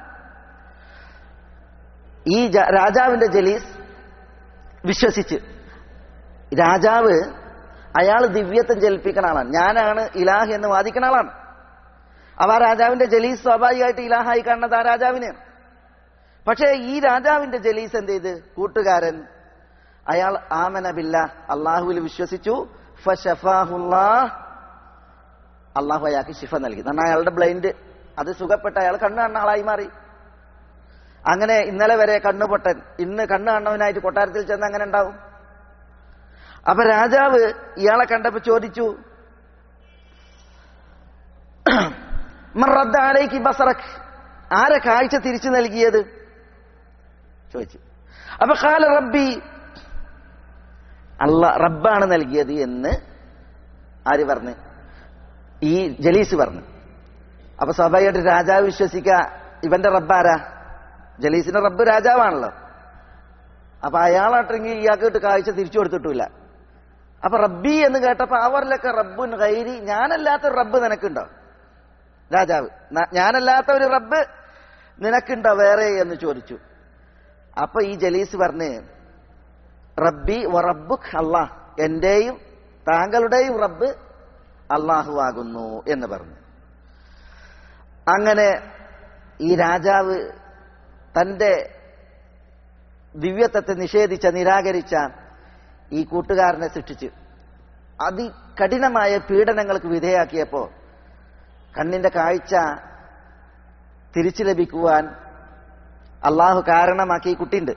ഈ ജ- രാജാവിന്റെ ജലീസ് വിശ്വസിച്ച് രാജാവ് അയാൾ ദിവ്യത്വം ജലിപ്പിക്കുന്ന ആളാണ് ഞാനാണ് ഇലാഹ് എന്ന് വാദിക്കുന്ന ആളാണ് അപ്പൊ ആ രാജാവിന്റെ ജലീസ് സ്വാഭാവികമായിട്ട് ഇലാഹായി കാണുന്നത് ആ രാജാവിനെയാണ് പക്ഷേ ഈ രാജാവിന്റെ ജലീസ് എന്ത് ചെയ്ത് കൂട്ടുകാരൻ അയാൾ ആമന ബില്ല അള്ളാഹുവിൽ വിശ്വസിച്ചു ഫശഫാഹുല്ലാഹ് അള്ളാഹു അയാൾക്ക് ശിഫ നൽകി എന്നാൽ അയാളുടെ ബ്ലൈൻഡ് അത് സുഖപ്പെട്ട അയാൾ കണ്ണ് കാണുന്ന ആളായി മാറി അങ്ങനെ ഇന്നലെ വരെ കണ്ണുപൊട്ടൻ ഇന്ന് കണ്ണ് കാണുന്നവനായിട്ട് കൊട്ടാരത്തിൽ ചെന്ന് അങ്ങനെ ഉണ്ടാവും അപ്പൊ രാജാവ് ഇയാളെ കണ്ടപ്പോ ചോദിച്ചു മറദ്ദ ആരേക്ക് ബസറക്ക് ആരെ കാഴ്ച തിരിച്ചു നൽകിയത് ചോദിച്ചു അപ്പൊ കാല റബ്ബി അല്ല റബ്ബാണ് നൽകിയത് എന്ന് ആര് പറഞ്ഞു ഈ ജലീസ് പറഞ്ഞു അപ്പൊ സ്വാഭാവികമായിട്ട് രാജാവ് വിശ്വസിക്ക ഇവന്റെ റബ്ബാരാ ജലീസിന്റെ റബ്ബ് രാജാവാണല്ലോ അപ്പൊ അയാളാട്ടെങ്കിൽ ഇയാൾക്കിട്ട് കാഴ്ച തിരിച്ചു കൊടുത്തിട്ടില്ല അപ്പൊ റബ്ബി എന്ന് കേട്ടപ്പോ അവരിലൊക്കെ റബ്ബുൻ ഗൈരി ഞാനല്ലാത്ത റബ്ബ് നിനക്കുണ്ടോ രാജാവ് ന- ഞാനല്ലാത്ത ഒരു റബ്ബ് നിനക്കുണ്ടോ വേറെ എന്ന് ചോദിച്ചു അപ്പൊ ഈ ജലീസ് പറഞ്ഞ് റബ്ബി വറബ്ബുഖ് അള്ളാഹ് എന്റെയും താങ്കളുടെയും റബ്ബ് അള്ളാഹു ആകുന്നു എന്ന് പറഞ്ഞു അങ്ങനെ ഈ രാജാവ് തന്റെ ദിവ്യത്വത്തെ നിഷേധിച്ച നിരാകരിച്ച ഈ കൂട്ടുകാരനെ ശിക്ഷിച്ച് അതികഠിനമായ പീഡനങ്ങൾക്ക് വിധേയാക്കിയപ്പോ കണ്ണിന്റെ കാഴ്ച തിരിച്ചു ലഭിക്കുവാൻ അള്ളാഹു കാരണമാക്കി ഈ കുട്ടിയുണ്ട്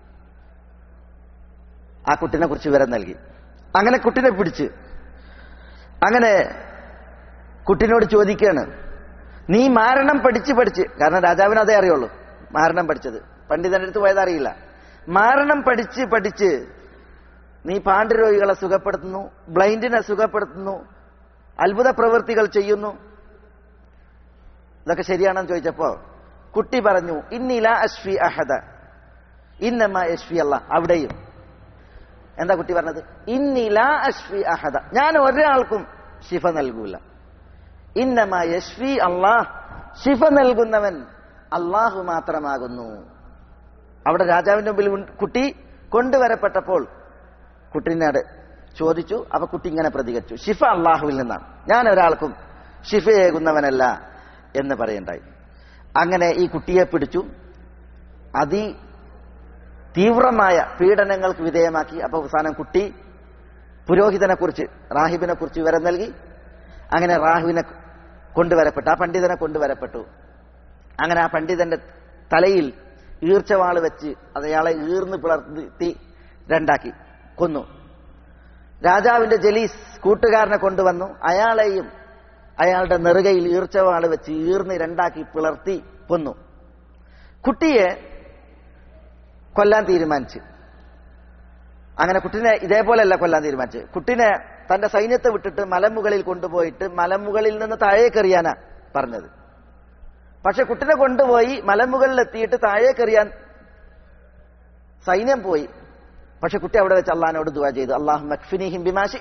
ആ കുട്ടിനെ കുറിച്ച് വിവരം നൽകി അങ്ങനെ കുട്ടിനെ പിടിച്ച് അങ്ങനെ കുട്ടിനോട് ചോദിക്കുകയാണ് നീ മാരണം പഠിച്ച് പഠിച്ച് കാരണം രാജാവിന് അതേ അറിയുള്ളൂ മാരണം പഠിച്ചത് പണ്ഡിതന്റെ അടുത്ത് പോയത് അറിയില്ല മാരണം പഠിച്ച് പഠിച്ച് നീ പാണ്ഡുരോഗികളെ സുഖപ്പെടുത്തുന്നു ബ്ലൈൻഡിനെ സുഖപ്പെടുത്തുന്നു അത്ഭുത പ്രവൃത്തികൾ ചെയ്യുന്നു ഇതൊക്കെ ശരിയാണെന്ന് ചോദിച്ചപ്പോ കുട്ടി പറഞ്ഞു ഇന്നില അശ്വി അഹദ ഇന്നമ്മ അശ്വി അല്ല അവിടെയും എന്താ കുട്ടി പറഞ്ഞത് ഇന്നില അശ്വി അഹദ ഞാൻ ഒരാൾക്കും ശിഫ നൽകൂല ഇന്നമ യശ്വി അള്ളാഹ് ശിഫ നൽകുന്നവൻ അള്ളാഹു മാത്രമാകുന്നു അവിടെ രാജാവിന്റെ മുമ്പിൽ ഉൺ- കുട്ടി കൊണ്ടുവരപ്പെട്ടപ്പോൾ കുട്ടിനോട് ചോദിച്ചു അപ്പൊ കുട്ടി ഇങ്ങനെ പ്രതികരിച്ചു ഷിഫ അള്ളാഹുവിൽ നിന്നാണ് ഞാൻ ഒരാൾക്കും ഷിഫയേകുന്നവനല്ല എന്ന് പറയണ്ടായി അങ്ങനെ ഈ കുട്ടിയെ പിടിച്ചു അതി തീവ്രമായ പീഡനങ്ങൾക്ക് വിധേയമാക്കി അപ്പൊ അവസാനം കുട്ടി പുരോഹിതനെ കുറിച്ച് റാഹിബിനെ കുറിച്ച് വിവരം നൽകി അങ്ങനെ റാഹുവിനെ കൊണ്ടുവരപ്പെട്ടു ആ പണ്ഡിതനെ കൊണ്ടുവരപ്പെട്ടു അങ്ങനെ ആ പണ്ഡിതന്റെ തലയിൽ ഈർച്ചവാള് വെച്ച് അത് അയാളെ ഈർന്ന് പിളർത്തി രണ്ടാക്കി കൊന്നു രാജാവിന്റെ ജലീസ് കൂട്ടുകാരനെ കൊണ്ടുവന്നു അയാളെയും അയാളുടെ നെറുകയിൽ ഈർച്ചവാള് വെച്ച് ഈർന്ന് രണ്ടാക്കി പിളർത്തി കൊന്നു കുട്ടിയെ കൊല്ലാൻ തീരുമാനിച്ചു അങ്ങനെ കുട്ടിനെ ഇതേപോലെയല്ല കൊല്ലാൻ തീരുമാനിച്ചു കുട്ടിനെ തന്റെ സൈന്യത്തെ വിട്ടിട്ട് മലമുകളിൽ കൊണ്ടുപോയിട്ട് മലമുകളിൽ നിന്ന് താഴേക്കെറിയാനാ പറഞ്ഞത് പക്ഷെ കുട്ടിനെ കൊണ്ടുപോയി മലമുകളിൽ എത്തിയിട്ട് താഴേക്കെറിയാൻ സൈന്യം പോയി പക്ഷെ കുട്ടി അവിടെ വെച്ച് അള്ളഹാനോട് ദുവാ ചെയ്തു അള്ളാഹു മക്ഫിനി ഹിംബിമാഷി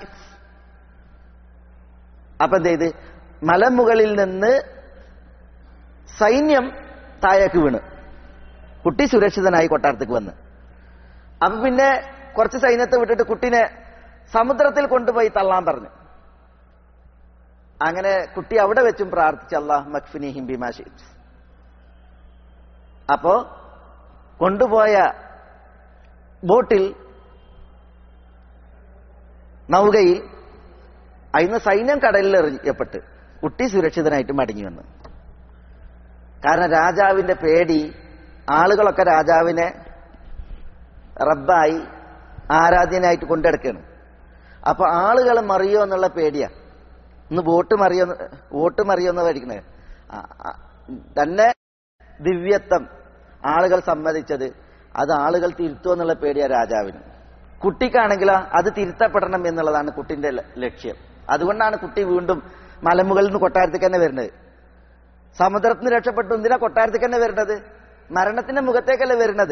അപ്പൊ എന്ത് ചെയ്ത് മലമുകളിൽ നിന്ന് സൈന്യം താഴേക്ക് വീണ് കുട്ടി സുരക്ഷിതനായി കൊട്ടാരത്തേക്ക് വന്ന് അപ്പൊ പിന്നെ കുറച്ച് സൈന്യത്തെ വിട്ടിട്ട് കുട്ടിനെ സമുദ്രത്തിൽ കൊണ്ടുപോയി തള്ളാൻ പറഞ്ഞു അങ്ങനെ കുട്ടി അവിടെ വെച്ചും പ്രാർത്ഥിച്ചു അള്ളാഹ് മക്ഫിനി ഹിംബിമാഷി അപ്പോ കൊണ്ടുപോയ ബോട്ടിൽ നൗകയിൽ അതിന് സൈന്യം കടലിൽ എറിയപ്പെട്ട് കുട്ടി സുരക്ഷിതനായിട്ട് മടങ്ങി വന്നു കാരണം രാജാവിന്റെ പേടി ആളുകളൊക്കെ രാജാവിനെ റബ്ബായി ആരാധ്യനായിട്ട് കൊണ്ടെടുക്കുകയാണ് അപ്പൊ ആളുകൾ മറിയോ എന്നുള്ള പേടിയാ ഇന്ന് വോട്ട് മറിയോ വോട്ട് മറിയോ എന്ന് പേടിക്കണേ ആ, ആ, തന്നെ ദിവ്യത്വം ആളുകൾ സമ്മതിച്ചത് അത് ആളുകൾ തിരുത്തുമോ എന്നുള്ള പേടിയാ രാജാവിന് കുട്ടിക്കാണെങ്കിലോ അത് തിരുത്തപ്പെടണം എന്നുള്ളതാണ് കുട്ടിന്റെ ല- ലക്ഷ്യം അതുകൊണ്ടാണ് കുട്ടി വീണ്ടും മലമുകളിൽ നിന്ന് കൊട്ടാരത്തേക്ക് തന്നെ വരുന്നത് സമുദ്രത്തിന് രക്ഷപ്പെട്ടു എന്തിനാ കൊട്ടാരത്തേക്ക് തന്നെ വരുന്നത് മരണത്തിന്റെ മുഖത്തേക്കല്ലേ വരുന്നത്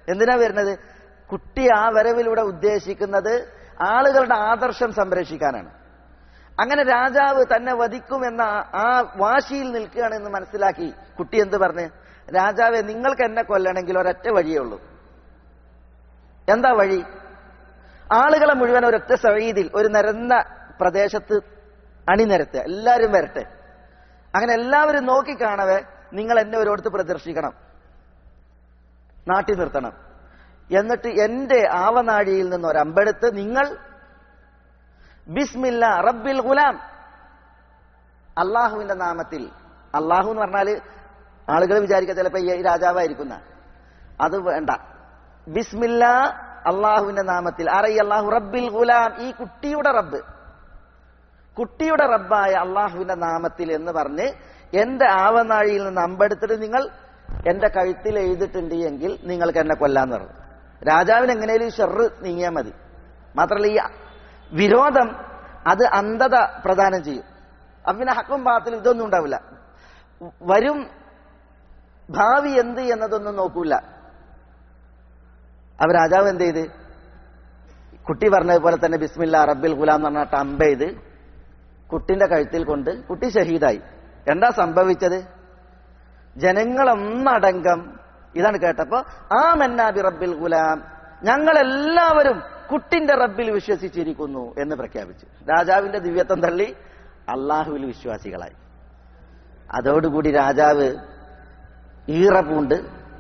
എന്തിനാ വരുന്നത് കുട്ടി ആ വരവിലൂടെ ഉദ്ദേശിക്കുന്നത് ആളുകളുടെ ആദർശം സംരക്ഷിക്കാനാണ് അങ്ങനെ രാജാവ് തന്നെ വധിക്കുമെന്ന ആ- ആ വാശിയിൽ നിൽക്കുകയാണെന്ന് മനസ്സിലാക്കി കുട്ടി എന്ത് പറഞ്ഞ് രാജാവെ നിങ്ങൾക്ക് എന്നെ കൊല്ലണമെങ്കിൽ ഒരൊറ്റ വഴിയേ ഉള്ളൂ എന്താ വഴി ആളുകളെ മുഴുവൻ ഒരൊറ്റ സഴീതിൽ ഒരു നിരന്ന പ്രദേശത്ത് അണിനിരത്തുക എല്ലാവരും വരട്ടെ അങ്ങനെ എല്ലാവരും നോക്കിക്കാണവേ നിങ്ങൾ എന്നെ ഒരിടത്ത് പ്രദർശിക്കണം നാട്ടി നിർത്തണം എന്നിട്ട് എന്റെ ആവനാഴിയിൽ നിന്ന് ഒരമ്പെടുത്ത് നിങ്ങൾ ബിസ്മില്ല റബ്ബിൽ ഗുലാം അള്ളാഹുവിന്റെ നാമത്തിൽ അള്ളാഹു എന്ന് പറഞ്ഞാല് ആളുകൾ വിചാരിക്കുക ചിലപ്പോ ഈ രാജാവായിരിക്കുന്ന അത് വേണ്ട ബിസ്മില്ല അള്ളാഹുവിന്റെ നാമത്തിൽ ആരയി അള്ളാഹു റബ്ബിൽ ഗുലാം ഈ കുട്ടിയുടെ റബ്ബ് കുട്ടിയുടെ റബ്ബായ അള്ളാഹുവിന്റെ നാമത്തിൽ എന്ന് പറഞ്ഞ് എന്റെ ആവനാഴിയിൽ നിന്ന് അമ്പെടുത്തിട്ട് നിങ്ങൾ എന്റെ കഴുത്തിൽ എഴുതിട്ടുണ്ട് എങ്കിൽ നിങ്ങൾക്ക് എന്നെ കൊല്ലാന്ന് പറഞ്ഞു രാജാവിന് എങ്ങനെയും ഷെറ് നീങ്ങിയാൽ മതി മാത്രമല്ല ഈ വിരോധം അത് അന്ധത പ്രദാനം ചെയ്യും അപ്പൊ പിന്നെ ഹക്കും പാത്തിൽ ഇതൊന്നും ഉണ്ടാവില്ല വരും ഭാവി എന്ത് എന്നതൊന്നും നോക്കൂല അപ്പൊ രാജാവ് എന്ത് ചെയ്ത് കുട്ടി പറഞ്ഞതുപോലെ തന്നെ ബിസ്മില്ല റബ്ബിൽ ഗുലാം എന്ന് പറഞ്ഞിട്ട് അമ്പ ചെയ്ത് കുട്ടിന്റെ കഴുത്തിൽ കൊണ്ട് കുട്ടി ഷഹീദായി എന്താ സംഭവിച്ചത് ജനങ്ങളൊന്നടങ്കം ഇതാണ് കേട്ടപ്പോ ആ മന്നാബി റബ്ബിൽ ഗുലാം ഞങ്ങളെല്ലാവരും കുട്ടിന്റെ റബ്ബിൽ വിശ്വസിച്ചിരിക്കുന്നു എന്ന് പ്രഖ്യാപിച്ചു രാജാവിന്റെ ദിവ്യത്വം തള്ളി അള്ളാഹുവിൽ വിശ്വാസികളായി അതോടുകൂടി രാജാവ് ഈറ പൂണ്ട്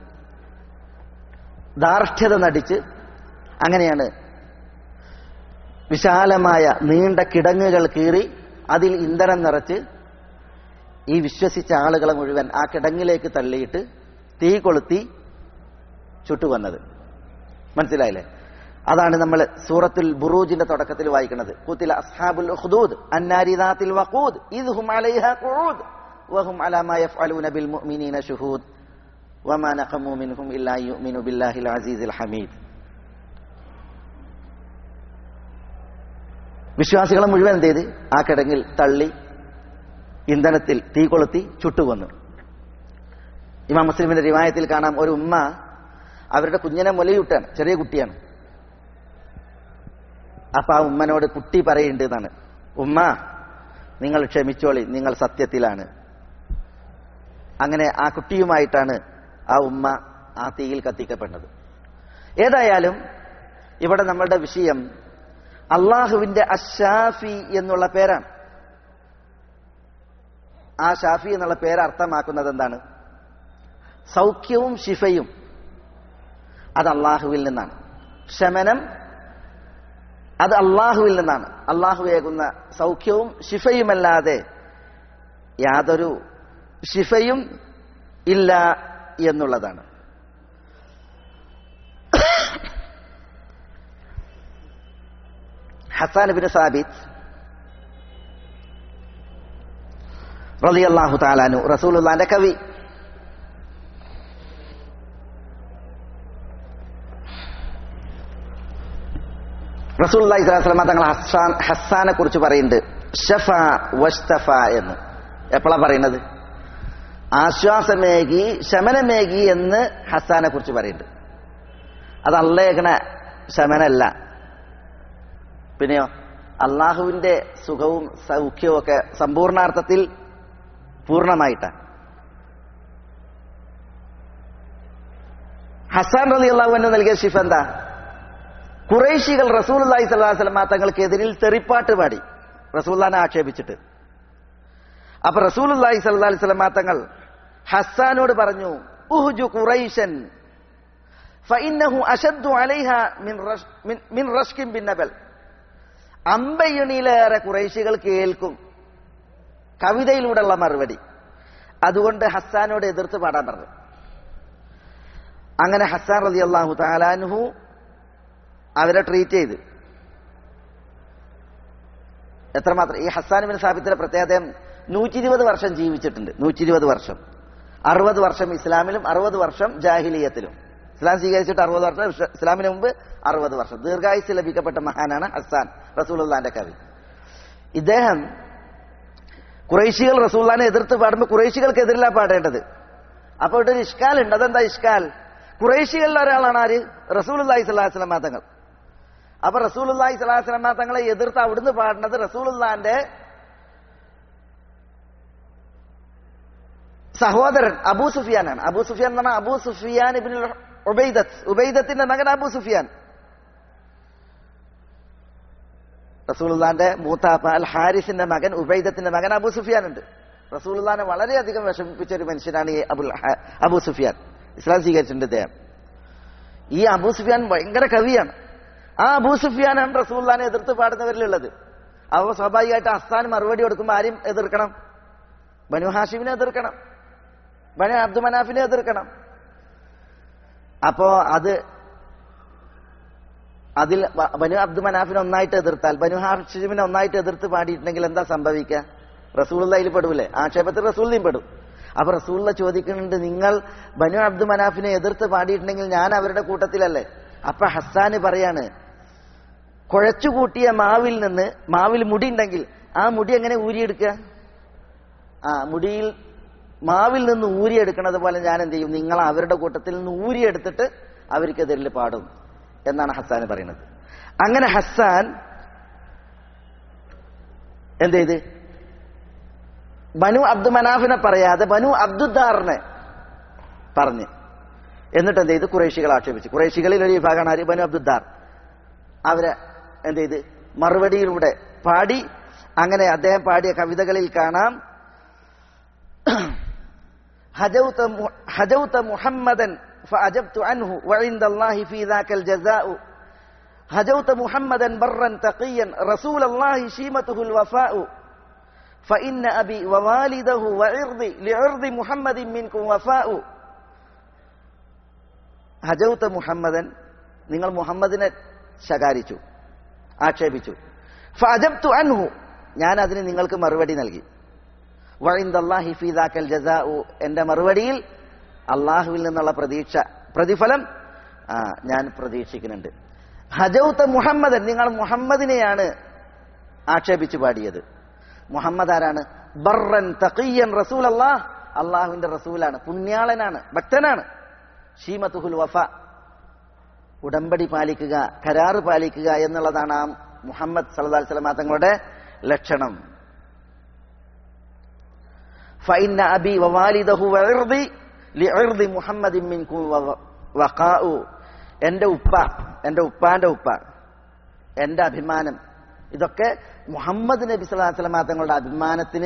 ധാർഷ്ട്യത നടിച്ച് അങ്ങനെയാണ് വിശാലമായ നീണ്ട കിടങ്ങുകൾ കീറി അതിൽ ഇന്ധനം നിറച്ച് ഈ വിശ്വസിച്ച ആളുകളെ മുഴുവൻ ആ കിടങ്ങിലേക്ക് തള്ളിയിട്ട് തീ കൊളുത്തി ചുട്ടുവന്നത് മനസ്സിലായില്ലേ അതാണ് നമ്മൾ സൂറത്തുൽ ബുറൂജിന്റെ തുടക്കത്തിൽ വായിക്കുന്നത് കൂത്തില അസ്ഹാബുൽ ഉഖ്ദൂദ് അന്നാരി ദാത്തിൽ വഖൂദ് ഇദ്ഹും അലൈഹ ഖുഊദ് വഹും അലാ മാ യഫ്അലൂന ബിൽ മുഅ്മിനീന ശുഹൂദ് വമാ നഖമു മിൻഹും ഇല്ലാ യുഅ്മിനു ബില്ലാഹിൽ അസീസിൽ ഹമീദ് വിശ്വാസികളെ മുഴുവൻ എന്ത് ചെയ്ത് ആ കിടങ്ങിൽ തള്ളി ഇന്ധനത്തിൽ തീ കൊളുത്തി ചുട്ടുകൊന്നു ഇമാം മുസ്ലിമിന്റെ റിവായത്തിൽ കാണാം ഒരു ഉമ്മ അവരുടെ കുഞ്ഞിനെ മുലയൂട്ടാണ് ചെറിയ കുട്ടിയാണ് അപ്പൊ ആ ഉമ്മനോട് കുട്ടി പറയുന്നുണ്ട് എന്നാണ് ഉമ്മ നിങ്ങൾ ക്ഷമിച്ചോളി നിങ്ങൾ സത്യത്തിലാണ് അങ്ങനെ ആ കുട്ടിയുമായിട്ടാണ് ആ ഉമ്മ ആ തീയിൽ കത്തിക്കപ്പെട്ടത് ഏതായാലും ഇവിടെ നമ്മളുടെ വിഷയം അള്ളാഹുവിന്റെ അഷാഫി എന്നുള്ള പേരാണ് ആ ഷാഫി എന്നുള്ള പേര് അർത്ഥമാക്കുന്നത് എന്താണ് സൗഖ്യവും ശിഫയും അത് അള്ളാഹുവിൽ നിന്നാണ് ശമനം അത് അള്ളാഹുവിൽ നിന്നാണ് അള്ളാഹു ഏകുന്ന സൗഖ്യവും ശിഫയുമല്ലാതെ യാതൊരു ശിഫയും ഇല്ല എന്നുള്ളതാണ് ഹസാൻ ബിൻ സാബിത്ത് റളിയല്ലാഹു താലാനു റസൂലുള്ളാന്റെ കവി റസൂലുള്ളാഹി സ്വല്ലല്ലാഹു അലൈഹി വസല്ലം തങ്ങൾ ഹസ്സാൻ ഹസ്സാനെ കുറിച്ച് പറയുന്നുണ്ട് ഷഫ വസ്തഫ എന്ന് എപ്പോഴാ പറയുന്നത് ആശ്വാസമേകി ശമനമേകി എന്ന് ഹസ്സാനെ കുറിച്ച് പറയുന്നുണ്ട് അത് അല്ലേഖന ശമനല്ല പിന്നെയോ അള്ളാഹുവിന്റെ സുഖവും സൗഖ്യവും ഒക്കെ സമ്പൂർണാർത്ഥത്തിൽ പൂർണ്ണമായിട്ടാണ് ഹസാൻ റലി അള്ളാഹുവിന് നൽകിയ ഷിഫ് എന്താ കുറേശികൾ റസൂൽ അള്ളാഹി സ്വലാഹു വസ്ലമ തങ്ങൾക്കെതിരിൽ തെറിപ്പാട്ട് പാടി റസൂല്ലാനെ ആക്ഷേപിച്ചിട്ട് അപ്പൊ റസൂൽ അള്ളാഹി സ്വല്ലാ അലൈഹി സ്വലമ തങ്ങൾ ഹസ്സാനോട് പറഞ്ഞു ഉഹ്ജു ഖുറൈശൻ ഫഇന്നഹു അശദ്ദു അലൈഹ മിൻ റഷ് മിൻ മിൻ റഷ്കിൻ ബിൻ നബൽ അമ്പയുണിയിലേറെ കുറേശികൾ കേൾക്കും കവിതയിലൂടെയുള്ള മറുപടി അതുകൊണ്ട് ഹസ്സാനോട് എതിർത്ത് പാടാൻ പറഞ്ഞു അങ്ങനെ ഹസ്സാൻ റലി അള്ളാഹു താലാൻഹു അവരെ ട്രീറ്റ് ചെയ്ത് എത്രമാത്രം ഈ ഹസ്സാൻ ബിൻ സാബിത്തിന്റെ പ്രത്യേകത നൂറ്റി ഇരുപത് വർഷം ജീവിച്ചിട്ടുണ്ട് നൂറ്റി ഇരുപത് വർഷം അറുപത് വർഷം ഇസ്ലാമിലും അറുപത് വർഷം ജാഹിലിയത്തിലും ഇസ്ലാം സ്വീകരിച്ചിട്ട് അറുപത് വർഷം ഇസ്ല- ഇസ്ലാമിന് മുമ്പ് അറുപത് വർഷം ദീർഘായുസ് ലഭിക്കപ്പെട്ട മഹാനാണ് ഹസ്സാൻ റസൂലുള്ളാന്റെ കവി ഇദ്ദേഹം കുറേശികൾ റസൂല്ലാനെ എതിർത്ത് പാടുമ്പോൾ കുറേശികൾക്കെതിരില്ല പാടേണ്ടത് അപ്പോൾ ഇവിടെ ഒരു ഇഷ്കാൽ ഉണ്ട് അതെന്താ ഇഷ്കാൽ കുറേശികളിൽ ഒരാളാണ് ആര് റസൂലുല്ലാഹി സ്വലാഹു വസ്ലമ തങ്ങൾ അപ്പൊ റസൂലുല്ലാഹി സ്വലാഹു വസ്ലമ തങ്ങളെ എതിർത്ത് അവിടുന്ന് പാടുന്നത് റസൂലുല്ലാന്റെ സഹോദരൻ അബൂ സുഫിയാനാണ് അബൂ സുഫിയാൻ എന്ന് പറഞ്ഞാൽ അബൂ സുഫിയാൻ ഇബിൻ ഉബൈദത്ത് ഉബൈദത്തിന്റെ മകൻ അബൂ സുഫിയാൻ റസൂലുള്ളാന്റെ മൂത്താപ്പ അൽ ഹാരിസിന്റെ മകൻ ഉബൈദത്തിന്റെ മകൻ അബൂ സുഫിയാൻ ഉണ്ട് റസൂലുള്ളാനെ വളരെയധികം വിഷമിപ്പിച്ച ഒരു മനുഷ്യനാണ് ഈ അബുൽ ഹ- അബൂ സുഫിയാൻ ഇസ്ലാം സ്വീകരിച്ചിട്ടുണ്ട് അദ്ദേഹം ഈ അബൂ സുഫിയാൻ ഭയങ്കര കവിയാണ് ആ അബൂ സുഫിയാനാണ് റസൂലുള്ളാനെ എതിർത്ത് പാടുന്നവരിലുള്ളത് അപ്പോൾ സ്വാഭാവികമായിട്ട് അസ്താൻ മറുപടി കൊടുക്കുമ്പോൾ ആരും എതിർക്കണം ബനു ഹാഷിമിനെ എതിർക്കണം ബനു അബ്ദുമനാഫിനെ എതിർക്കണം അപ്പോ അത് അതിൽ ബ- ബനു അബ്ദുമനാഫിനെ ഒന്നായിട്ട് എതിർത്താൽ ബനു ഹാഷിമിനെ ഒന്നായിട്ട് എതിർത്ത് പാടിയിട്ടുണ്ടെങ്കിൽ എന്താ സംഭവിക്കുക റസൂലുള്ള അതിൽ പെടൂലേ ആക്ഷേപത്തിൽ റസൂലിനെയും പെടും അപ്പൊ റസൂള്ള ചോദിക്കുന്നുണ്ട് നിങ്ങൾ ബനു അബ്ദു മനാഫിനെ എതിർത്ത് പാടിയിട്ടുണ്ടെങ്കിൽ ഞാൻ അവരുടെ കൂട്ടത്തിലല്ലേ അപ്പൊ ഹസ്സാന് പറയാണ് കുഴച്ചുകൂട്ടിയ മാവിൽ നിന്ന് മാവിൽ മുടി ഉണ്ടെങ്കിൽ ആ മുടി എങ്ങനെ ഊരിയെടുക്കുക ആ മുടിയിൽ മാവിൽ നിന്ന് ഊരിയെടുക്കുന്നത് പോലെ ഞാൻ എന്ത് ചെയ്യും നിങ്ങൾ അവരുടെ കൂട്ടത്തിൽ നിന്ന് ഊരിയെടുത്തിട്ട് അവർക്കെതിരിൽ പാടും എന്നാണ് ഹസ്സാൻ പറയുന്നത് അങ്ങനെ ഹസ്സാൻ എന്ത് ചെയ്ത് ബനു അബ്ദു മനാഫിനെ പറയാതെ ബനു അബ്ദുദ്ദാറിനെ പറഞ്ഞ് എന്നിട്ട് എന്ത് ചെയ്ത് കുറേശികൾ ആക്ഷേപിച്ചു കുറേശികളിൽ ഒരു വിഭാഗമാണ് ആര് ബനു അബ്ദുദ്ദാർ അവരെ എന്ത് ചെയ്ത് മറുപടിയിലൂടെ പാടി അങ്ങനെ അദ്ദേഹം പാടിയ കവിതകളിൽ കാണാം هجوت م- هجوت محمدا فأجبت عنه وعند الله في ذاك الجزاء هجوت محمدا برا تقيا رسول الله شيمته الوفاء فإن أبي ووالده وعرضي لعرض محمد منكم وفاء ഹജൗത്ത മുഹമ്മദൻ നിങ്ങൾ മുഹമ്മദിനെ ശകാരിച്ചു ആക്ഷേപിച്ചു ഫഅജബ്തു അൻഹു ഞാൻ അതിന് നിങ്ങൾക്ക് മറുപടി നൽകി വഴിന്തല്ലാഹി ഫീദാക്കൽ ജസാഉ എന്റെ മറുപടിയിൽ അള്ളാഹുവിൽ നിന്നുള്ള പ്രതീക്ഷ പ്രതിഫലം ആ, ഞാൻ പ്രതീക്ഷിക്കുന്നുണ്ട് ഹജൗത്ത മുഹമ്മദൻ നിങ്ങൾ മുഹമ്മദിനെയാണ് ആക്ഷേപിച്ചു പാടിയത് മുഹമ്മദ് ആരാണ് ബർറൻ തഖിയൻ റസൂൽ അള്ളാഹ് അള്ളാഹുവിന്റെ റസൂലാണ് പുണ്യാളനാണ് ഭക്തനാണ് ഷീമത്തുഹുൽ വഫ ഉടമ്പടി പാലിക്കുക കരാറ് പാലിക്കുക എന്നുള്ളതാണ് ആ മുഹമ്മദ് സല്ലല്ലാഹു അലൈഹി വസല്ലം തങ്ങളുടെ ലക്ഷണം فإن أبي ووالده وعرضي لعرض محمد منكم و- وقاء എന്റെ ഉപ്പ എന്റെ ഉപ്പാന്റെ ഉപ്പ എന്റെ അഭിമാനം ഇതൊക്കെ മുഹമ്മദ് നബി സ്വല്ലല്ലാഹു അലൈഹി വസല്ലം തങ്ങളുടെ അഭിമാനത്തിന്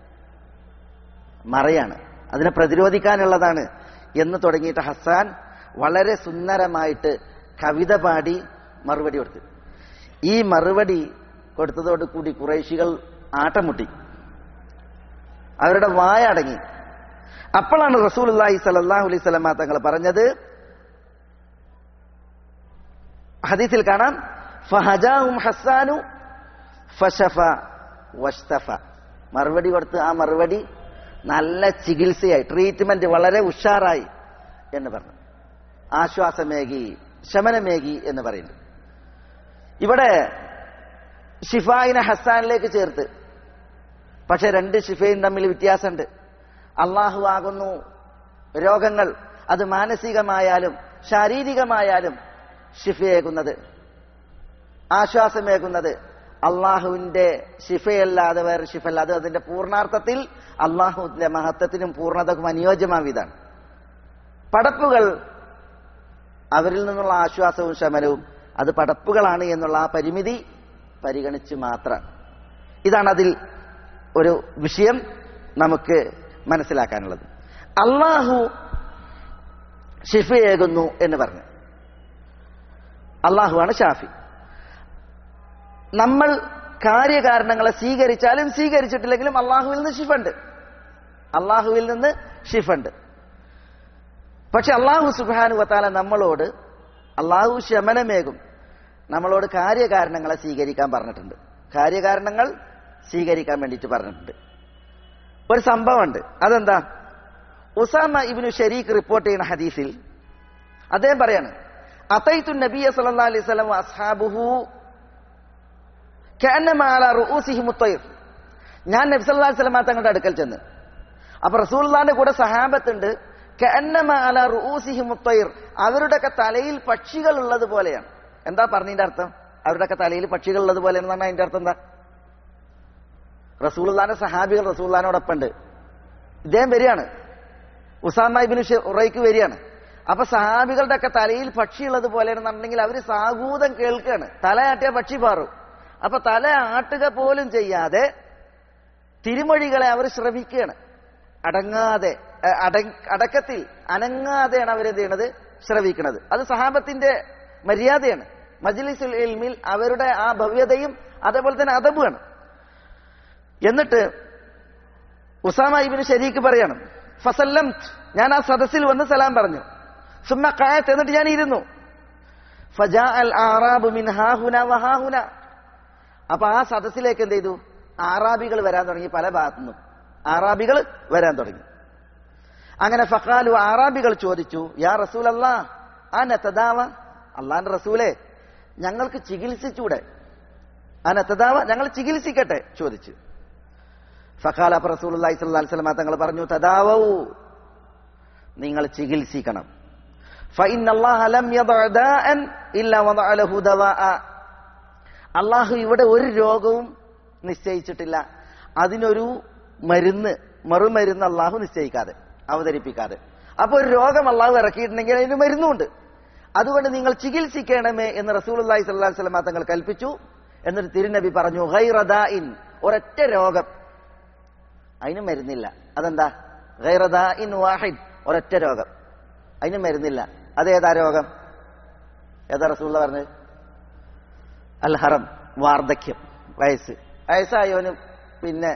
മറയാണ് അതിനെ പ്രതിരോധിക്കാനുള്ളതാണ് എന്ന് തുടങ്ങിയിട്ട് ഹസ്സാൻ വളരെ സുന്ദരമായിട്ട് കവിത പാടി മറുപടി കൊടുത്തു ഈ മറുപടി കൊടുത്തതോടുകൂടി കുറേശികൾ ആട്ടം മുട്ടി അവരുടെ വായ അടങ്ങി അപ്പോഴാണ് റസൂലുള്ളാഹി സ്വല്ലല്ലാഹു അലൈഹി വസല്ലമ തങ്ങൾ പറഞ്ഞത് ഹദീസിൽ കാണാം ഫഹജാഹും ഹസ്സാനു ഫശഫ വഷ്തഫ മറുപടി കൊടുത്ത് ആ മറുപടി നല്ല ചികിത്സയായി ട്രീറ്റ്മെന്റ് വളരെ ഉഷാറായി എന്ന് പറഞ്ഞു ആശ്വാസമേകി ശമനമേകി എന്ന് പറയുന്നു ഇവിടെ ഷിഫായിനെ ഹസ്സാനിലേക്ക് ചേർത്ത് പക്ഷെ രണ്ട് ഷിഫയും തമ്മിൽ വ്യത്യാസമുണ്ട് അള്ളാഹു ആകുന്നു രോഗങ്ങൾ അത് മാനസികമായാലും ശാരീരികമായാലും ഷിഫയേകുന്നത് ആശ്വാസമേകുന്നത് അള്ളാഹുവിന്റെ ഷിഫയല്ലാതെ വേറെ ഷിഫല്ല അത് അതിന്റെ പൂർണ്ണാർത്ഥത്തിൽ അള്ളാഹുവിന്റെ മഹത്വത്തിനും പൂർണ്ണതക്കും അനുയോജ്യമാവിതാണ് പടപ്പുകൾ അവരിൽ നിന്നുള്ള ആശ്വാസവും ശമനവും അത് പടപ്പുകളാണ് എന്നുള്ള ആ പരിമിതി പരിഗണിച്ച് മാത്രം ഇതാണ് അതിൽ ഒരു വിഷയം നമുക്ക് മനസ്സിലാക്കാനുള്ളത് അള്ളാഹു ഷിഫയേകുന്നു എന്ന് പറഞ്ഞു അള്ളാഹുവാണ് ഷാഫി നമ്മൾ കാര്യകാരണങ്ങളെ സ്വീകരിച്ചാലും സ്വീകരിച്ചിട്ടില്ലെങ്കിലും അള്ളാഹുവിൽ നിന്ന് ഷിഫുണ്ട് അള്ളാഹുവിൽ നിന്ന് ഷിഫുണ്ട് പക്ഷെ അള്ളാഹു സുബാനു വത്താല നമ്മളോട് അള്ളാഹു ശമനമേകും നമ്മളോട് കാര്യകാരണങ്ങളെ സ്വീകരിക്കാൻ പറഞ്ഞിട്ടുണ്ട് കാര്യകാരണങ്ങൾ സ്വീകരിക്കാൻ വേണ്ടിയിട്ട് പറഞ്ഞിട്ടുണ്ട് ഒരു സംഭവമുണ്ട് അതെന്താ ഉസാമ ഇബിനു ഷരീഖ് റിപ്പോർട്ട് ചെയ്യുന്ന ഹദീസിൽ അദ്ദേഹം പറയാണ് അതൈത്തു നബിയ സല്ലല്ലാഹു അലൈഹി വസല്ലം അസ്ഹാബുഹു കഅന്നമ അലാ റൂസിഹിം മുത്തൈർ ഞാൻ നബി സല്ലല്ലാഹു അലൈഹി വസല്ലം തങ്ങളുടെ അടുക്കൽ ചെന്ന് അപ്പൊ റസൂലുള്ളാഹിന്റെ കൂടെ സഹാബത്തുണ്ട് കഅന്നമ അലാ റൂസിഹിം മുത്തൈർ അവരുടെയൊക്കെ തലയിൽ പക്ഷികൾ ഉള്ളത് പോലെയാണ് എന്താ പറഞ്ഞതിന്റെ അർത്ഥം അവരുടെയൊക്കെ തലയിൽ പക്ഷികൾ ഉള്ളത് പോലെ എന്നാണ് അതിന്റെ അർത്ഥം എന്താ റസൂലുള്ളാന്റെ സഹാബികൾ റസൂലുള്ളാനോടൊപ്പം ഉണ്ട് ഇദ്ദേഹം വരികയാണ് ഉസാമ ഇബിന് ഉറയ്ക്ക് വരികയാണ് അപ്പൊ സഹാബികളുടെ ഒക്കെ തലയിൽ പക്ഷി ഉള്ളത് പോലെയാണെന്നുണ്ടെങ്കിൽ അവര് സാഗൂതം കേൾക്കുകയാണ് തല ആട്ടിയ പക്ഷി പാറും അപ്പൊ തല ആട്ടുക പോലും ചെയ്യാതെ തിരുമൊഴികളെ അവർ ശ്രവിക്കുകയാണ് അടങ്ങാതെ അഹ് അട- അടക്കത്തിൽ അനങ്ങാതെയാണ് അവരെന്ത് ചെയ്യണത് ശ്രവിക്കുന്നത് അത് സഹാബത്തിന്റെ മര്യാദയാണ് മജ്ലിസുൽ ഇൽമിൽ അവരുടെ ആ ഭവ്യതയും അതേപോലെ തന്നെ അതബുമാണ് എന്നിട്ട് ഉസാമ ഇബിന് ശരീക്ക് പറയാണ് ഫസല്ലം ഞാൻ ആ സദസ്സിൽ വന്ന് സലാം പറഞ്ഞു സുമ്മ കായത്ത് എന്നിട്ട് ഞാൻ ഇരുന്നു ഫജാ അൽ ആറാബ് മിൻ ഹാഹുന വഹാഹുന അപ്പൊ ആ സദസ്സിലേക്ക് എന്ത് ചെയ്തു ആറാബികൾ വരാൻ തുടങ്ങി പല ഭാഗത്തുനിന്നും ആറാബികൾ വരാൻ തുടങ്ങി അങ്ങനെ ഫഖാലു ആറാബികൾ ചോദിച്ചു യാ റസൂൽ അല്ലാ അനത്തദാവ അള്ളാന്റെ റസൂലെ ഞങ്ങൾക്ക് ചികിത്സിച്ചൂടെ അനത്തദാവ ഞങ്ങൾ ചികിത്സിക്കട്ടെ ചോദിച്ചു ഫഖാല അപ്പൊ റസൂൽ അള്ളാഹി സ്വല്ലല്ലാഹി അലൈഹി വസല്ലം തങ്ങൾ പറഞ്ഞു തദാവൂ നിങ്ങൾ ചികിത്സിക്കണം فإن الله لم يضع داء إلا وضع له دواء അള്ളാഹു ഇവിടെ ഒരു രോഗവും നിശ്ചയിച്ചിട്ടില്ല അതിനൊരു മരുന്ന് മറുമരുന്ന് അള്ളാഹു നിശ്ചയിക്കാതെ അവതരിപ്പിക്കാതെ അപ്പൊ ഒരു രോഗം അള്ളാഹു ഇറക്കിയിട്ടുണ്ടെങ്കിൽ അതിന് മരുന്നുണ്ട് അതുകൊണ്ട് നിങ്ങൾ ചികിത്സിക്കണമേ എന്ന് റസൂൽ അള്ളാഹി സ്വല്ലാ വസ്ലമ തങ്ങൾ കൽപ്പിച്ചു എന്നിട്ട് തിരുനബി പറഞ്ഞു ഗൈറദാഇൻ ഒരൊറ്റ രോഗം അതിന് മരുന്നില്ല അതെന്താ ഗൈറദാഇൻ വാഹിദ് ഒരൊറ്റ രോഗം അതിന് മരുന്നില്ല അതേതാ രോഗം ഏതാ റസൂള്ള പറഞ്ഞത് അൽ ഹറം വാർദ്ധക്യം വയസ്സ് വയസ്സായവന് പിന്നെ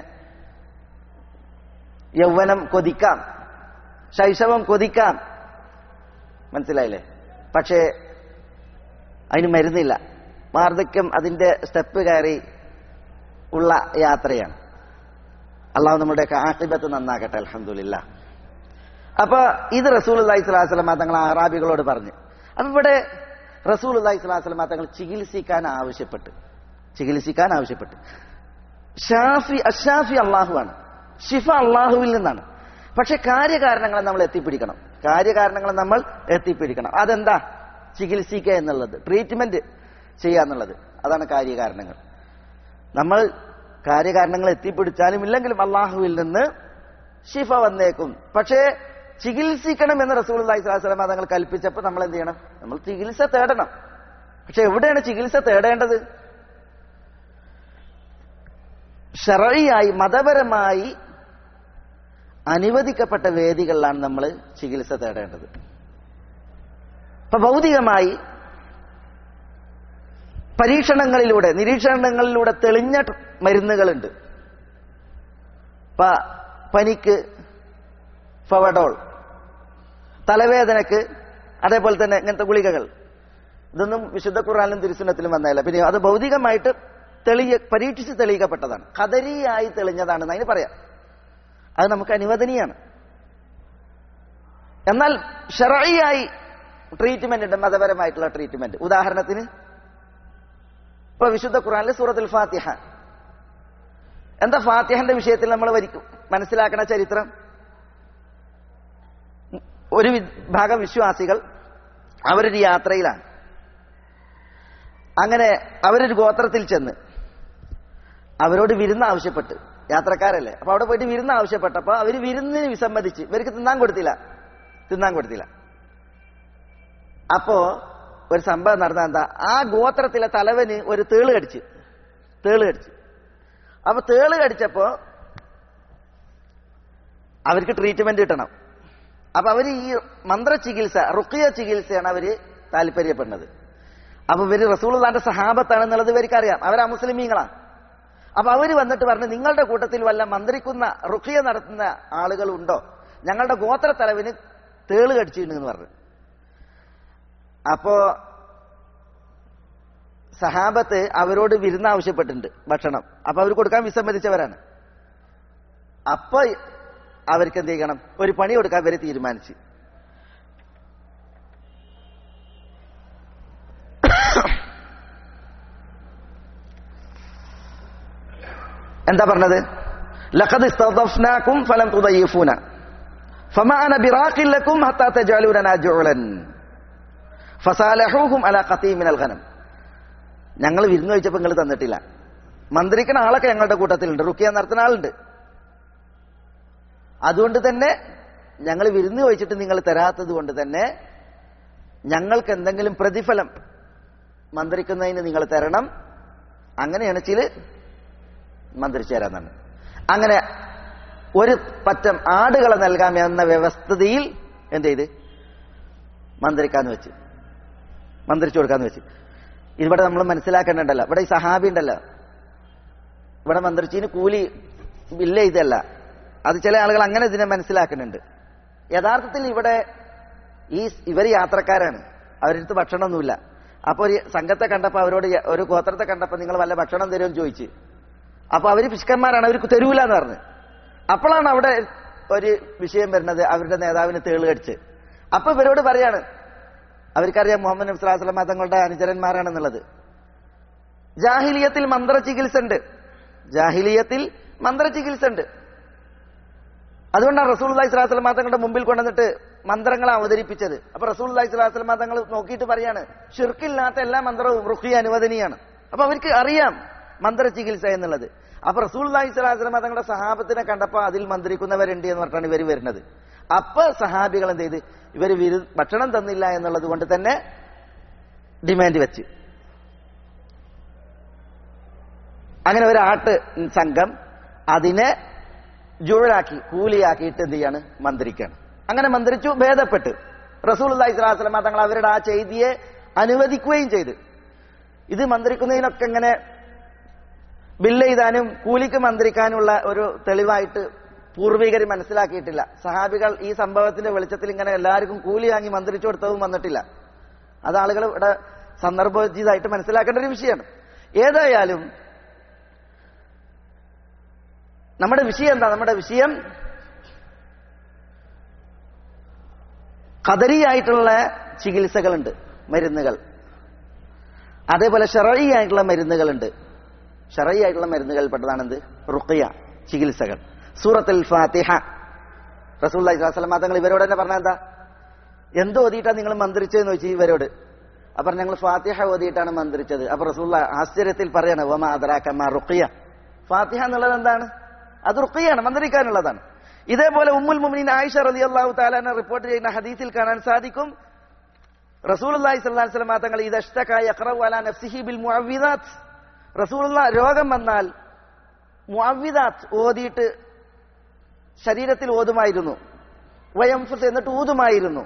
യൗവനം കൊതിക്കാം ശൈശവം കൊതിക്കാം മനസ്സിലായില്ലേ പക്ഷേ അതിന് മരുന്നില്ല വാർദ്ധക്യം അതിന്റെ സ്റ്റെപ്പ് കയറി ഉള്ള യാത്രയാണ് അള്ളാഹു നമ്മുടെയൊക്കെ ആക്കിബത്ത് നന്നാക്കട്ടെ അലഹമില്ല അപ്പൊ ഇത് റസൂൽ അള്ളഹി സ്വലാസ്ലമ തങ്ങൾ അറാബികളോട് പറഞ്ഞു അപ്പൊ ഇവിടെ റസൂൽ അള്ളഹി സ്വലാസ്ലമ തങ്ങൾ ചികിത്സിക്കാൻ ആവശ്യപ്പെട്ട് ചികിത്സിക്കാൻ ആവശ്യപ്പെട്ട് ഷാഫി അഷാഫി അള്ളാഹുവാണ് ഷിഫ അള്ളാഹുവിൽ നിന്നാണ് പക്ഷെ കാര്യകാരണങ്ങളെ നമ്മൾ എത്തിപ്പിടിക്കണം കാര്യകാരണങ്ങളെ നമ്മൾ എത്തിപ്പിടിക്കണം അതെന്താ ചികിത്സിക്കുക എന്നുള്ളത് ട്രീറ്റ്മെന്റ് ചെയ്യുക എന്നുള്ളത് അതാണ് കാര്യകാരണങ്ങൾ നമ്മൾ കാര്യകാരണങ്ങൾ എത്തിപ്പിടിച്ചാലും ഇല്ലെങ്കിലും അള്ളാഹുവിൽ നിന്ന് ഷിഫ വന്നേക്കും പക്ഷേ ചികിത്സിക്കണം എന്ന് റസൂൽ അള്ളഹി സ്വലാസ്ലമ തങ്ങൾ കൽപ്പിച്ചപ്പോൾ നമ്മൾ എന്ത് ചെയ്യണം നമ്മൾ ചികിത്സ തേടണം പക്ഷെ എവിടെയാണ് ചികിത്സ തേടേണ്ടത് ഷറയായി മതപരമായി അനുവദിക്കപ്പെട്ട വേദികളിലാണ് നമ്മൾ ചികിത്സ തേടേണ്ടത് ഇപ്പൊ ഭൗതികമായി പരീക്ഷണങ്ങളിലൂടെ നിരീക്ഷണങ്ങളിലൂടെ തെളിഞ്ഞ മരുന്നുകളുണ്ട് പ- പനിക്ക് ഫവഡോൾ തലവേദനക്ക് അതേപോലെ തന്നെ ഇങ്ങനത്തെ ഗുളികകൾ ഇതൊന്നും വിശുദ്ധ ഖുറാനിലും തിരുസുന്നത്തിലും വന്നതല്ല പിന്നെ അത് ഭൗതികമായിട്ട് തെളിയ പരീക്ഷിച്ച് തെളിയിക്കപ്പെട്ടതാണ് കദരിയായി തെളിഞ്ഞതാണെന്ന് അതിന് പറയാം അത് നമുക്ക് അനുവദനീയാണ് എന്നാൽ ഷറയായി ട്രീറ്റ്മെന്റ് ഉണ്ട് മതപരമായിട്ടുള്ള ട്രീറ്റ്മെന്റ് ഉദാഹരണത്തിന് ഇപ്പൊ വിശുദ്ധ ഖുറാനിലെ സൂറത്തുൽ ഫാത്തിഹ എന്താ ഫാത്തിഹന്റെ വിഷയത്തിൽ നമ്മൾ വരിക്കും മനസ്സിലാക്കണ ചരിത്രം ഒരു വിഭാഗം വിശ്വാസികൾ അവരൊരു യാത്രയിലാണ് അങ്ങനെ അവരൊരു ഗോത്രത്തിൽ ചെന്ന് അവരോട് വിരുന്ന് ആവശ്യപ്പെട്ട് യാത്രക്കാരല്ലേ അപ്പൊ അവിടെ പോയിട്ട് വിരുന്ന് ആവശ്യപ്പെട്ടപ്പോ അവര് വിരുന്നിന് വിസമ്മതിച്ച് ഇവർക്ക് തിന്നാൻ കൊടുത്തില്ല തിന്നാൻ കൊടുത്തില്ല അപ്പോ ഒരു സംഭവം നടന്ന എന്താ ആ ഗോത്രത്തിലെ തലവന് ഒരു തേള് കടിച്ച് തേള് കടിച്ച് അപ്പൊ തേള് കടിച്ചപ്പോ അവർക്ക് ട്രീറ്റ്മെന്റ് കിട്ടണം അപ്പൊ അവര് ഈ മന്ത്ര ചികിത്സ റുക്കിയ ചികിത്സയാണ് അവര് താല്പര്യപ്പെടുന്നത് അപ്പൊ ഇവര് റസൂൾദാന്റെ സഹാബത്താണെന്നുള്ളത് ഇവർക്ക് അറിയാം അവരാ മുസ്ലിമീങ്ങളാണ് അപ്പൊ അവര് വന്നിട്ട് പറഞ്ഞു നിങ്ങളുടെ കൂട്ടത്തിൽ വല്ല മന്ത്രിക്കുന്ന റുക്കിയ നടത്തുന്ന ആളുകൾ ഉണ്ടോ ഞങ്ങളുടെ ഗോത്ര തലവിന് തേള് കടിച്ചിട്ടുണ്ടെന്ന് പറഞ്ഞു അപ്പോ സഹാബത്ത് അവരോട് വിരുന്ന് ആവശ്യപ്പെട്ടിട്ടുണ്ട് ഭക്ഷണം അപ്പൊ അവർ കൊടുക്കാൻ വിസമ്മതിച്ചവരാണ് അപ്പൊ അവർക്ക് എന്ത് ചെയ്യണം ഒരു പണി കൊടുക്കാൻ അവര് തീരുമാനിച്ചു എന്താ പറഞ്ഞത് ലഖദ് ഇസ്തദ്ഫനാകും ഫലം തുദയ്യിഫൂന ഫമാന ബിറാഖില്ലക്കും ഹത്താ തജാലൂന ജുഅലൻ ഫസാലഹൂഹും അലാ ഖതീമിനൽ ഖനം ഞങ്ങൾ വിരുന്ന് കഴിച്ചപ്പോൾ നിങ്ങൾ തന്നിട്ടില്ല മന്ത്രിക്കുന്ന ആളൊക്കെ ഞങ്ങളുടെ കൂട്ടത്തിലുണ്ട് റുക്കിയ നടത്തുന്ന ആളുണ്ട് അതുകൊണ്ട് തന്നെ ഞങ്ങൾ വിരുന്ന് കഴിച്ചിട്ട് നിങ്ങൾ തരാത്തത് കൊണ്ട് തന്നെ ഞങ്ങൾക്ക് എന്തെങ്കിലും പ്രതിഫലം മന്ത്രിക്കുന്നതിന് നിങ്ങൾ തരണം അങ്ങനെയാണ് ചില മന്ത്രിച്ചു തരാന്നാണ് അങ്ങനെ ഒരു പറ്റം ആടുകളെ നൽകാം എന്ന വ്യവസ്ഥതയിൽ എന്ത് ചെയ്ത് മന്ത്രിക്കാന്ന് വെച്ച് മന്ത്രിച്ചു കൊടുക്കാന്ന് വെച്ച് ഇവിടെ നമ്മൾ മനസ്സിലാക്കേണ്ടല്ലോ ഇവിടെ ഈ സഹാബി ഉണ്ടല്ലോ ഇവിടെ മന്ത്രിച്ചിന് കൂലി ഇല്ല ഇതല്ല അത് ചില ആളുകൾ അങ്ങനെ ഇതിനെ മനസ്സിലാക്കുന്നുണ്ട് യഥാർത്ഥത്തിൽ ഇവിടെ ഈ ഇവർ യാത്രക്കാരാണ് അവരടുത്ത് ഭക്ഷണമൊന്നുമില്ല അപ്പൊ ഒരു സംഘത്തെ കണ്ടപ്പോ അവരോട് യ- ഒരു ഗോത്രത്തെ കണ്ടപ്പോ നിങ്ങൾ വല്ല ഭക്ഷണം തരുമെന്ന് ചോദിച്ച് അപ്പൊ അവര് പിഷ്കന്മാരാണ് അവർക്ക് തരൂല എന്ന് പറഞ്ഞ് അപ്പോഴാണ് അവിടെ ഒരു വിഷയം വരുന്നത് അവരുടെ നേതാവിന് തേള് കടിച്ച് അപ്പൊ ഇവരോട് പറയാണ് അവർക്കറിയാം മുഹമ്മദ് നബി സ്വല്ലല്ലാഹു അലൈഹി വസല്ലം തങ്ങളുടെ അനുചരന്മാരാണെന്നുള്ളത് ജാഹിലിയത്തിൽ മന്ത്ര ചികിത്സ ഉണ്ട് ജാഹിലിയത്തിൽ മന്ത്ര ചികിത്സ ഉണ്ട് അതുകൊണ്ടാണ് റസൂൽ അള്ളഹി സ്വലാസ്ലം തങ്ങളുടെ മുമ്പിൽ കൊണ്ടുവന്നിട്ട് മന്ത്രങ്ങൾ അവതരിപ്പിച്ചത് അപ്പൊ റസൂൽ അള്ളഹി സ്വലാസ്ലം തങ്ങൾ നോക്കിയിട്ട് പറയാണ് ഷിർക്കില്ലാത്ത എല്ലാ മന്ത്രവും റുഖിയ അനുവദനീയാണ് അപ്പൊ അവർക്ക് അറിയാം മന്ത്ര ചികിത്സ എന്നുള്ളത് അപ്പൊ റസൂൽ അള്ളഹി സ്വലാസ്ലം തങ്ങളുടെ സഹാബത്തിനെ കണ്ടപ്പോ അതിൽ മന്ത്രിക്കുന്നവരുണ്ട് എന്ന് പറഞ്ഞാണ് ഇവർ വരുന്നത് അപ്പൊ സഹാബികൾ എന്ത് ചെയ്ത് ഇവർ വിരു ഭക്ഷണം തന്നില്ല എന്നുള്ളത് കൊണ്ട് തന്നെ ഡിമാൻഡ് വെച്ച് അങ്ങനെ ഒരു ആട്ട് സംഘം അതിനെ ജുഴലാക്കി കൂലിയാക്കിയിട്ട് എന്ത് ചെയ്യാണ് മന്ത്രിക്കാണ് അങ്ങനെ മന്ത്രിച്ചു ഭേദപ്പെട്ട് റസൂൽ അള്ളഹി സ്വലാസ്ലമ തങ്ങൾ അവരുടെ ആ ചെയ്തിയെ അനുവദിക്കുകയും ചെയ്ത് ഇത് മന്ത്രിക്കുന്നതിനൊക്കെ ഇങ്ങനെ ബില്ല് എഴുതാനും കൂലിക്ക് മന്ത്രിക്കാനുള്ള ഒരു തെളിവായിട്ട് പൂർവികർ മനസ്സിലാക്കിയിട്ടില്ല സഹാബികൾ ഈ സംഭവത്തിന്റെ വെളിച്ചത്തിൽ ഇങ്ങനെ എല്ലാവർക്കും കൂലി വാങ്ങി മന്ത്രിച്ചു കൊടുത്തതും വന്നിട്ടില്ല അത് ആളുകൾ ഇവിടെ സന്ദർഭോചിതമായിട്ട് മനസ്സിലാക്കേണ്ട ഒരു വിഷയമാണ് ഏതായാലും നമ്മുടെ വിഷയം എന്താ നമ്മുടെ വിഷയം കദരിയായിട്ടുള്ള ചികിത്സകളുണ്ട് മരുന്നുകൾ അതേപോലെ ഷറയി ആയിട്ടുള്ള മരുന്നുകളുണ്ട് ഷറയി ആയിട്ടുള്ള മരുന്നുകൾ പെട്ടതാണെന്ത് റുഖിയ ചികിത്സകൾ സൂറത്തുൽ ഫാത്തിഹ റസൂല്ലി സ്വലമ തങ്ങൾ ഇവരോട് തന്നെ പറഞ്ഞ എന്താ എന്തോ ഓതിയിട്ടാ നിങ്ങൾ മന്ത്രിച്ചതെന്ന് ചോദിച്ചു ഇവരോട് അപ്പൊ ഞങ്ങൾ ഫാത്തിഹ ഓതിയിട്ടാണ് മന്ത്രിച്ചത് അപ്പൊ റസൂല്ല ആശ്ചര്യത്തിൽ പറയാണ് വമ അതറാക്കമ്മ റുഖിയ ഫാത്തിഹ എന്നുള്ളത് എന്താണ് അത് റുഖിയാണ് മന്ത്രിക്കാനുള്ളതാണ് ഇതേപോലെ ഉമ്മുൽ മുമിനീൻ ആയിഷ റലി അള്ളാഹു താലാനെ റിപ്പോർട്ട് ചെയ്യുന്ന ഹദീസിൽ കാണാൻ സാധിക്കും റസൂലുള്ളാഹി സ്വല്ലല്ലാഹു അലൈഹി വസല്ലം തങ്ങൾ ഇദഷ്തക യഖറഉ അലാ നഫ്സിഹി ബിൽ മുഅവ്വിദാത്ത് റസൂലുള്ള രോഗം വന്നാൽ മുഅവ്വിദാത്ത് ഓതിയിട്ട് ശരീരത്തിൽ ഓതുമായിരുന്നു വയംഫുസ് എന്നിട്ട് ഊതുമായിരുന്നു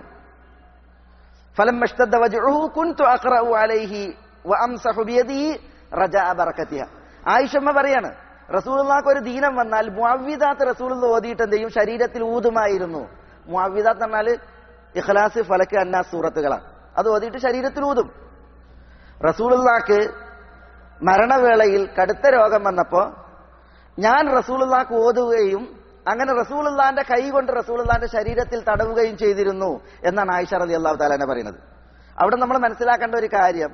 ഫലം اشتد وجعه كنت اقرا عليه وامسح بيده رجاء بركتها ആയിഷമ്മ പറയാണ് റസൂലുള്ളാഹ്ക്ക് ഒരു ദീനം വന്നാൽ മുഅവ്വിദാത്ത് റസൂലുള്ള ഓതിയിട്ട് എന്ത് ചെയ്യും ശരീരത്തിൽ ഊതുമായിരുന്നു മുഅവ്വിദാത്ത് എന്ന് പറഞ്ഞാൽ ഇഖ്ലാസ് ഫലക്ക് അന്നാസ് സൂറത്തുകളാണ് അത് ഓതിയിട്ട് ശരീരത്തിൽ ഊതും റസൂലുള്ളാഹ്ക്ക് മരണവേളയിൽ കടുത്ത രോഗം വന്നപ്പോ ഞാൻ റസൂലുള്ളാഹ്ക്ക് ഓതുകയും അങ്ങനെ റസൂലുള്ളാന്റെ കൈ കൊണ്ട് റസൂലുള്ളാന്റെ ശരീരത്തിൽ തടവുകയും ചെയ്തിരുന്നു എന്നാണ് ആയിഷ റലി അള്ളാഹു താലാനെ പറയുന്നത് അവിടെ നമ്മൾ മനസ്സിലാക്കേണ്ട ഒരു കാര്യം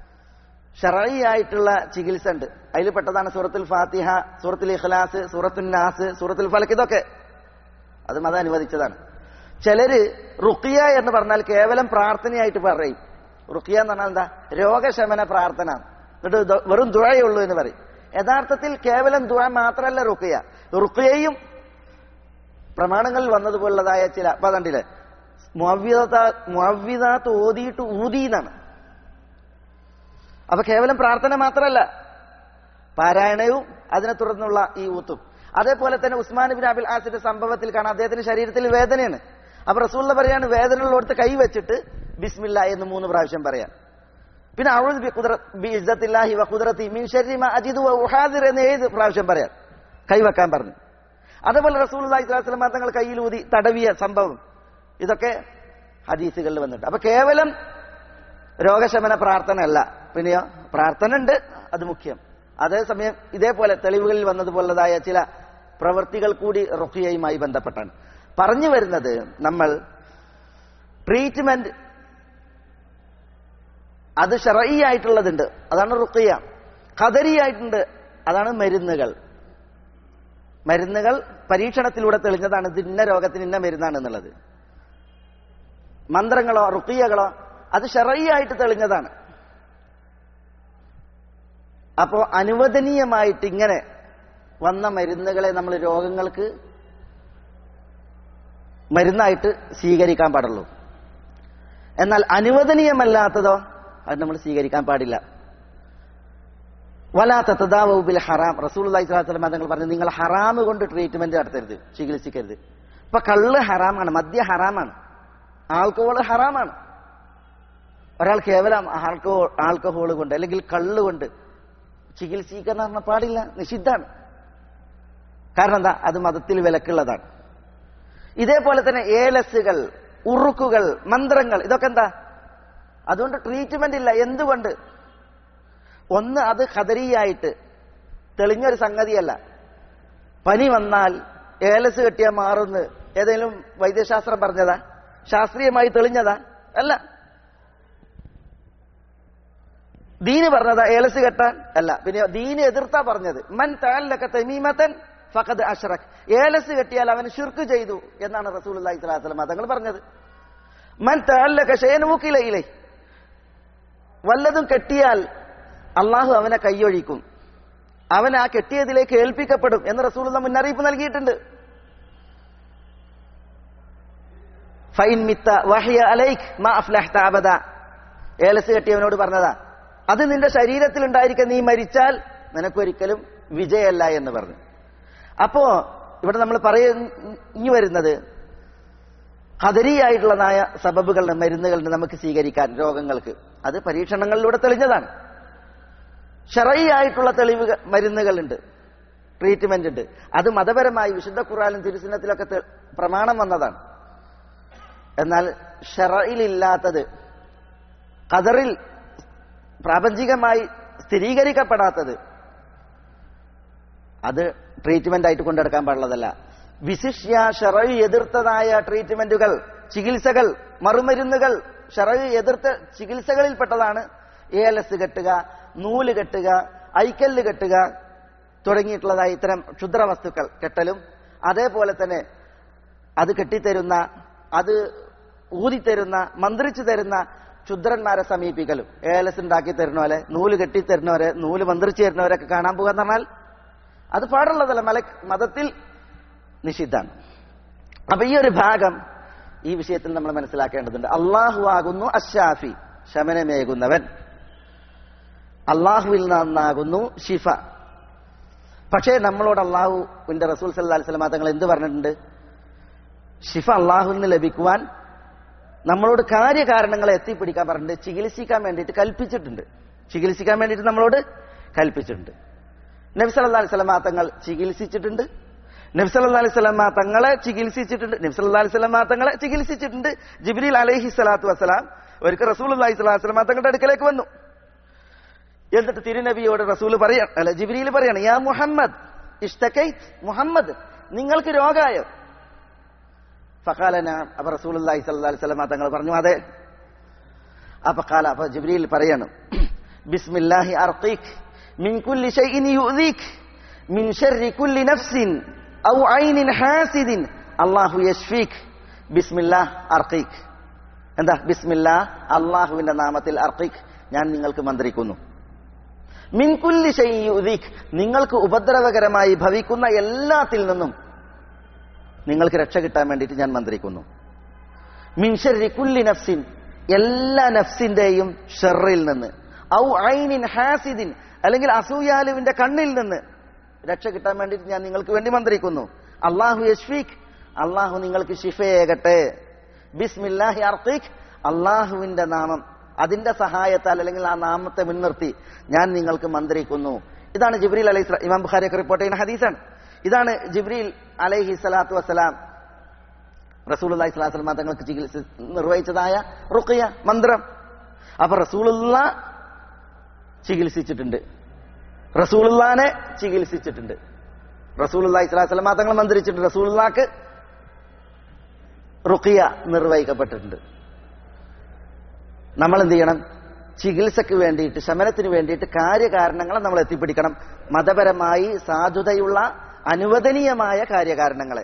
ഷറഈ ആയിട്ടുള്ള ചികിത്സ ഉണ്ട് അതിൽ പെട്ടതാണ് സൂറത്തുൽ ഫാത്തിഹ സൂറത്തുൽ ഇഖ്ലാസ് സൂറത്തുൽ നാസ് സൂറത്തുൽ ഫലക്ക് ഇതൊക്കെ അത് മതം അനുവദിച്ചതാണ് ചിലര് റുക്കിയ എന്ന് പറഞ്ഞാൽ കേവലം പ്രാർത്ഥനയായിട്ട് പറയും റുക്കിയ എന്ന് പറഞ്ഞാൽ എന്താ രോഗശമന പ്രാർത്ഥന എന്നിട്ട് ഇത് വെറും ദുഴയേ ഉള്ളൂ എന്ന് പറയും യഥാർത്ഥത്തിൽ കേവലം ദുഴ മാത്രമല്ല റുക്കിയ റുക്കിയയും പ്രമാണങ്ങളിൽ വന്നതുപോലുള്ളതായ ചില അപ്പൊ കണ്ടില്ലേ മുഅവ്വിദാത്ത് ഓതിയിട്ട് ഊതി എന്നാണ് അപ്പൊ കേവലം പ്രാർത്ഥന മാത്രമല്ല പാരായണവും അതിനെ തുടർന്നുള്ള ഈ ഊത്തും അതേപോലെ തന്നെ ഉസ്മാൻ ബിൻ അബിൽ ആസിന്റെ സംഭവത്തിൽ കാണാം അദ്ദേഹത്തിന്റെ ശരീരത്തിൽ വേദനയാണ് അപ്പൊ റസൂള്ള പറയാണ് വേദനയുള്ളടത്ത് കൈ വെച്ചിട്ട് ബിസ്മില്ല എന്ന് മൂന്ന് പ്രാവശ്യം പറയാം പിന്നെ അഴുത് ബി ഖുദ്റ- ബി ഇസ്സത്തില്ലാഹി വ ഖുദ്റത്തി മിൻ ശർരി മാ അജിദു വ ഉഹാദിർ എന്ന് ഏത് പ്രാവശ്യം പറയാം കൈവെക്കാൻ പറഞ്ഞു അതേപോലെ റസൂലുള്ളാഹി സ്വല്ലല്ലാഹു അലൈഹി വസല്ലം തങ്ങൾ കയ്യിലൂതി തടവിയ സംഭവം ഇതൊക്കെ ഹദീസുകളിൽ വന്നിട്ട് അപ്പൊ കേവലം രോഗശമന പ്രാർത്ഥന അല്ല പിന്നെയോ പ്രാർത്ഥന ഉണ്ട് അത് മുഖ്യം അതേസമയം ഇതേപോലെ തെളിവുകളിൽ വന്നതുപോലതായ ചില പ്രവൃത്തികൾ കൂടി റുഖിയയുമായി ബന്ധപ്പെട്ടാണ് പറഞ്ഞു വരുന്നത് നമ്മൾ ട്രീറ്റ്മെന്റ് അത് ഷറഈ ആയിട്ടുള്ളതുണ്ട് അതാണ് റുഖിയ ഖദരി ആയിട്ടുണ്ട് അതാണ് മരുന്നുകൾ മരുന്നുകൾ പരീക്ഷണത്തിലൂടെ തെളിഞ്ഞതാണ് ഇത് ഇന്ന രോഗത്തിന് ഇന്ന മരുന്നാണ് എന്നുള്ളത് മന്ത്രങ്ങളോ റുക്കിയകളോ അത് ഷെറയായിട്ട് തെളിഞ്ഞതാണ് അപ്പോ അനുവദനീയമായിട്ട് ഇങ്ങനെ വന്ന മരുന്നുകളെ നമ്മൾ രോഗങ്ങൾക്ക് മരുന്നായിട്ട് സ്വീകരിക്കാൻ പാടുള്ളൂ എന്നാൽ അനുവദനീയമല്ലാത്തതോ അത് നമ്മൾ സ്വീകരിക്കാൻ പാടില്ല വലാത്ത തദാവൂബിൽ ഹറാം റസൂൽ അള്ളാഹിസ്ലാം തങ്ങൾ പറഞ്ഞു നിങ്ങൾ ഹറാം കൊണ്ട് ട്രീറ്റ്മെന്റ് നടത്തരുത് ചികിത്സിക്കരുത് ഇപ്പൊ കള്ള് ഹറാമാണ് മദ്യ ഹറാമാണ് ആൽക്കഹോൾ ഹറാമാണ് ഒരാൾ കേവലം ആൽക്കഹോൾ ആൽക്കഹോൾ കൊണ്ട് അല്ലെങ്കിൽ കള്ള് കൊണ്ട് ചികിത്സിക്കാൻ പറഞ്ഞ പാടില്ല നിഷിദ്ധാണ് കാരണം എന്താ അത് മതത്തിൽ വിലക്കുള്ളതാണ് ഇതേപോലെ തന്നെ ഏലസുകൾ ഉറുക്കുകൾ മന്ത്രങ്ങൾ ഇതൊക്കെ എന്താ അതുകൊണ്ട് ട്രീറ്റ്മെന്റ് ഇല്ല എന്തുകൊണ്ട് ഒന്ന് അത് ഖദരിയായിട്ട് തെളിഞ്ഞൊരു സംഗതിയല്ല പനി വന്നാൽ ഏലസ് കെട്ടിയാൽ മാറുന്ന് ഏതെങ്കിലും വൈദ്യശാസ്ത്രം പറഞ്ഞതാ ശാസ്ത്രീയമായി തെളിഞ്ഞതാ അല്ല ദീന് പറഞ്ഞതാ ഏലസ് കെട്ടാൻ അല്ല പിന്നെ ദീന് എതിർത്താ പറഞ്ഞത് മൻ താലൊക്കെ തെമീമത്തൻ ഫഖദ് അഷ്റഖ് ഏലസ് കെട്ടിയാൽ അവൻ ഷിർക്ക് ചെയ്തു എന്നാണ് റസൂൽ അള്ളാഹി സ്വലാസ്ലം തങ്ങൾ പറഞ്ഞത് മൻ താലൊക്കെ ഷേനൂക്കിലയിലേ വല്ലതും കെട്ടിയാൽ അള്ളാഹു അവനെ കൈയൊഴിക്കും അവൻ ആ കെട്ടിയതിലേക്ക് ഏൽപ്പിക്കപ്പെടും എന്ന് റസൂലുള്ള മുന്നറിയിപ്പ് നൽകിയിട്ടുണ്ട് ഫൈൻ മിത്ത വഹിയ അലൈഖ് മാ അഫ്ലഹ്ത അബദ ഏലസ് കെട്ടിയവനോട് പറഞ്ഞതാ അത് നിന്റെ ശരീരത്തിൽ ഉണ്ടായിരിക്കാൻ നീ മരിച്ചാൽ നിനക്കൊരിക്കലും വിജയല്ല എന്ന് പറഞ്ഞു അപ്പോ ഇവിടെ നമ്മൾ പറഞ്ഞു വരുന്നത് ഹദരിയായിട്ടുള്ളതായ സബബുകളുടെ മരുന്നുകളുടെ നമുക്ക് സ്വീകരിക്കാൻ രോഗങ്ങൾക്ക് അത് പരീക്ഷണങ്ങളിലൂടെ തെളിഞ്ഞതാണ് ഷറയായിട്ടുള്ള തെളിവ് മരുന്നുകളുണ്ട് ട്രീറ്റ്മെന്റ് ഉണ്ട് അത് മതപരമായി വിശുദ്ധ ഖുറാനും തിരുസിനത്തിലൊക്കെ തെ- പ്രമാണം വന്നതാണ് എന്നാൽ ഷറയിലില്ലാത്തത് ഖദറിൽ പ്രാപഞ്ചികമായി സ്ഥിരീകരിക്കപ്പെടാത്തത് അത് ട്രീറ്റ്മെന്റ് ആയിട്ട് കൊണ്ടെടുക്കാൻ പാടുള്ളതല്ല വിശിഷ്യ ഷറയ് എതിർത്തതായ ട്രീറ്റ്മെന്റുകൾ ചികിത്സകൾ മറുമരുന്നുകൾ ഷറയ് എതിർത്ത ചികിത്സകളിൽപ്പെട്ടതാണ് ഏലസ് കെട്ടുക നൂല് കെട്ടുക ഐക്കല്ല് കെട്ടുക തുടങ്ങിയിട്ടുള്ളതായ ഇത്തരം ക്ഷുദ്ര വസ്തുക്കൾ കെട്ടലും അതേപോലെ തന്നെ അത് കെട്ടിത്തരുന്ന അത് ഊതിത്തരുന്ന മന്ത്രിച്ചു തരുന്ന ക്ഷുദ്രന്മാരെ സമീപിക്കലും ഏലസ് ഉണ്ടാക്കി തരുന്നവരെ നൂല് കെട്ടിത്തരുന്നവരെ നൂല് മന്ത്രിച്ചു തരുന്നവരൊക്കെ കാണാൻ പോകാന്ന് പറഞ്ഞാൽ അത് പാടുള്ളതല്ല മല മതത്തിൽ നിഷിദ്ധാണ് അപ്പൊ ഈ ഒരു ഭാഗം ഈ വിഷയത്തിൽ നമ്മൾ മനസ്സിലാക്കേണ്ടതുണ്ട് അള്ളാഹു ആകുന്നു അഷാഫി ശമനമേകുന്നവൻ അള്ളാഹുവിൽ നിന്നാകുന്നു ഷിഫ പക്ഷേ നമ്മളോട് അള്ളാഹുവിന്റെ റസൂൽ സല്ലാ അലിസ്ലാം തങ്ങൾ എന്ത് പറഞ്ഞിട്ടുണ്ട് ഷിഫ അള്ളാഹുവിൽ നിന്ന് ലഭിക്കുവാൻ നമ്മളോട് കാര്യകാരണങ്ങളെ എത്തിപ്പിടിക്കാൻ പറഞ്ഞിട്ടുണ്ട് ചികിത്സിക്കാൻ വേണ്ടിയിട്ട് കൽപ്പിച്ചിട്ടുണ്ട് ചികിത്സിക്കാൻ വേണ്ടിയിട്ട് നമ്മളോട് കൽപ്പിച്ചിട്ടുണ്ട് നബി സല്ലല്ലാഹു അലൈഹി വസല്ലമ തങ്ങൾ ചികിത്സിച്ചിട്ടുണ്ട് നബി സല്ലല്ലാഹു അലൈഹി വസല്ലമ തങ്ങളെ ചികിത്സിച്ചിട്ടുണ്ട് നബി സല്ലല്ലാഹു അലൈഹി വസല്ലമ തങ്ങളെ ചികിത്സിച്ചിട്ടുണ്ട് ജിബ്രീൽ അലൈഹി സ്വലാത്തു വസ്സലാം ഒരിക്കൽ റസൂലുള്ളാഹി സ്വല്ലല്ലാഹു അലൈഹി വസല്ലമ തങ്ങളുടെ അടുക്കലേക്ക് വന്നു എന്നിട്ട് തിരുനബിയോട് റസൂൽ പറയാണ് അല്ല ജിബ്രീൽ പറയാണ് യാ മുഹമ്മദ് ഇഷ്തക്കൈത് മുഹമ്മദ് നിങ്ങൾക്ക് രോഗായോ ഫഖാലന അപ്പൊ റസൂലുള്ളാഹി സ്വല്ലല്ലാഹു അലൈഹി വസല്ലമ തങ്ങൾ പറഞ്ഞു അതെ അപ്പൊ കാല അപ്പൊ ജിബ്രീൽ പറയാണ് ബിസ്മില്ലാഹി അർഖീക് മിൻ കുല്ലി ഷൈഇൻ യുഅ്ദീക് മിൻ ശർരി കുല്ലി നഫ്സിൻ ഔ ഐനിൻ ഹാസിദിൻ അല്ലാഹു യശ്ഫീക് ബിസ്മില്ലാഹ് അർഖീക് എന്താ ബിസ്മില്ലാ അള്ളാഹുവിന്റെ നാമത്തിൽ അർഖീക് ഞാൻ നിങ്ങൾക്ക് മന്ത്രിക്കുന്നു മിൻ കുല്ലി ഷൈഇൻ യുഅ്ദീക് നിങ്ങൾക്ക് ഉപദ്രവകരമായി ഭവിക്കുന്ന എല്ലാത്തിൽ നിന്നും നിങ്ങൾക്ക് രക്ഷ കിട്ടാൻ വേണ്ടിയിട്ട് ഞാൻ മന്ത്രിക്കുന്നു മിൻഷരി കുല്ലി നഫ്സിൻ എല്ലാ നഫ്സിന്റെയും ഷെറിൽ നിന്ന് ഔ ഐനിൻ ഹാസിദിൻ അല്ലെങ്കിൽ അസൂയാലുവിന്റെ കണ്ണിൽ നിന്ന് രക്ഷ കിട്ടാൻ വേണ്ടിയിട്ട് ഞാൻ നിങ്ങൾക്ക് വേണ്ടി മന്ത്രിക്കുന്നു അള്ളാഹു യഷ്ഫീഖ് അള്ളാഹു നിങ്ങൾക്ക് ഷിഫയേകട്ടെ ബിസ്മില്ലാഹി അർത്തീഖ് അള്ളാഹുവിന്റെ നാമം അതിന്റെ സഹായത്താൽ അല്ലെങ്കിൽ ആ നാമത്തെ മുൻനിർത്തി ഞാൻ നിങ്ങൾക്ക് മന്ത്രിക്കുന്നു ഇതാണ് ജിബ്രീൽ അലൈഹി സ്വലാം ഇമാം ബുഖാരിയൊക്കെ റിപ്പോർട്ട് ചെയ്യുന്ന ഹദീസാണ് ഇതാണ് ജിബ്രീൽ അലൈഹി സ്വലാത്തു വസ്സലാം റസൂൽ അലൈഹി സ്വലാസ്ലമ തങ്ങൾക്ക് ചികിത്സ നിർവഹിച്ചതായ റുഖിയ മന്ത്രം അപ്പൊ റസൂലുള്ള ചികിത്സിച്ചിട്ടുണ്ട് റസൂലുള്ളാനെ ചികിത്സിച്ചിട്ടുണ്ട് റസൂലുള്ളാഹി സ്വലാസ്ലമ തങ്ങൾ മന്ത്രിച്ചിട്ടുണ്ട് റസൂലുള്ളാക്ക് റുഖിയ നിർവഹിക്കപ്പെട്ടിട്ടുണ്ട് നമ്മൾ എന്ത് ചെയ്യണം ചികിത്സക്ക് വേണ്ടിയിട്ട് ശമനത്തിന് വേണ്ടിയിട്ട് കാര്യകാരണങ്ങളെ നമ്മൾ എത്തിപ്പിടിക്കണം മതപരമായി സാധുതയുള്ള അനുവദനീയമായ കാര്യകാരണങ്ങളെ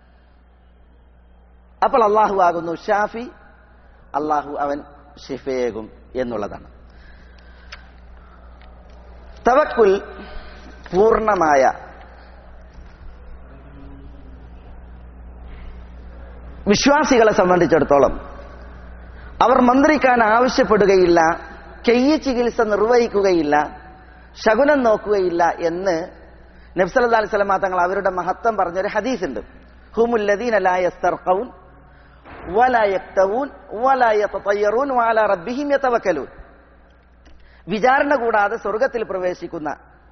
അപ്പോൾ അള്ളാഹു ആകുന്നു ഷാഫി അള്ളാഹു അവൻ ഷിഫയേകും എന്നുള്ളതാണ് തവക്കുൽ പൂർണ്ണമായ വിശ്വാസികളെ സംബന്ധിച്ചിടത്തോളം അവർ മന്ത്രിക്കാൻ ആവശ്യപ്പെടുകയില്ല കെയ്യ ചികിത്സ നിർവഹിക്കുകയില്ല ശകുനം നോക്കുകയില്ല എന്ന് നബ്സല്ലാ അലൈഹി സ്വലമ തങ്ങൾ അവരുടെ മഹത്വം പറഞ്ഞൊരു ഹദീസ് ഉണ്ട് ഹുമുല്ലദീനലായസ്തർഖൗൻ വലായക്തവൂൻ വലായത്തയ്യറൂൻ വാല റബ്ബിഹിം യതവക്കലൂൻ വിചാരണ കൂടാതെ സ്വർഗത്തിൽ പ്രവേശിക്കുന്ന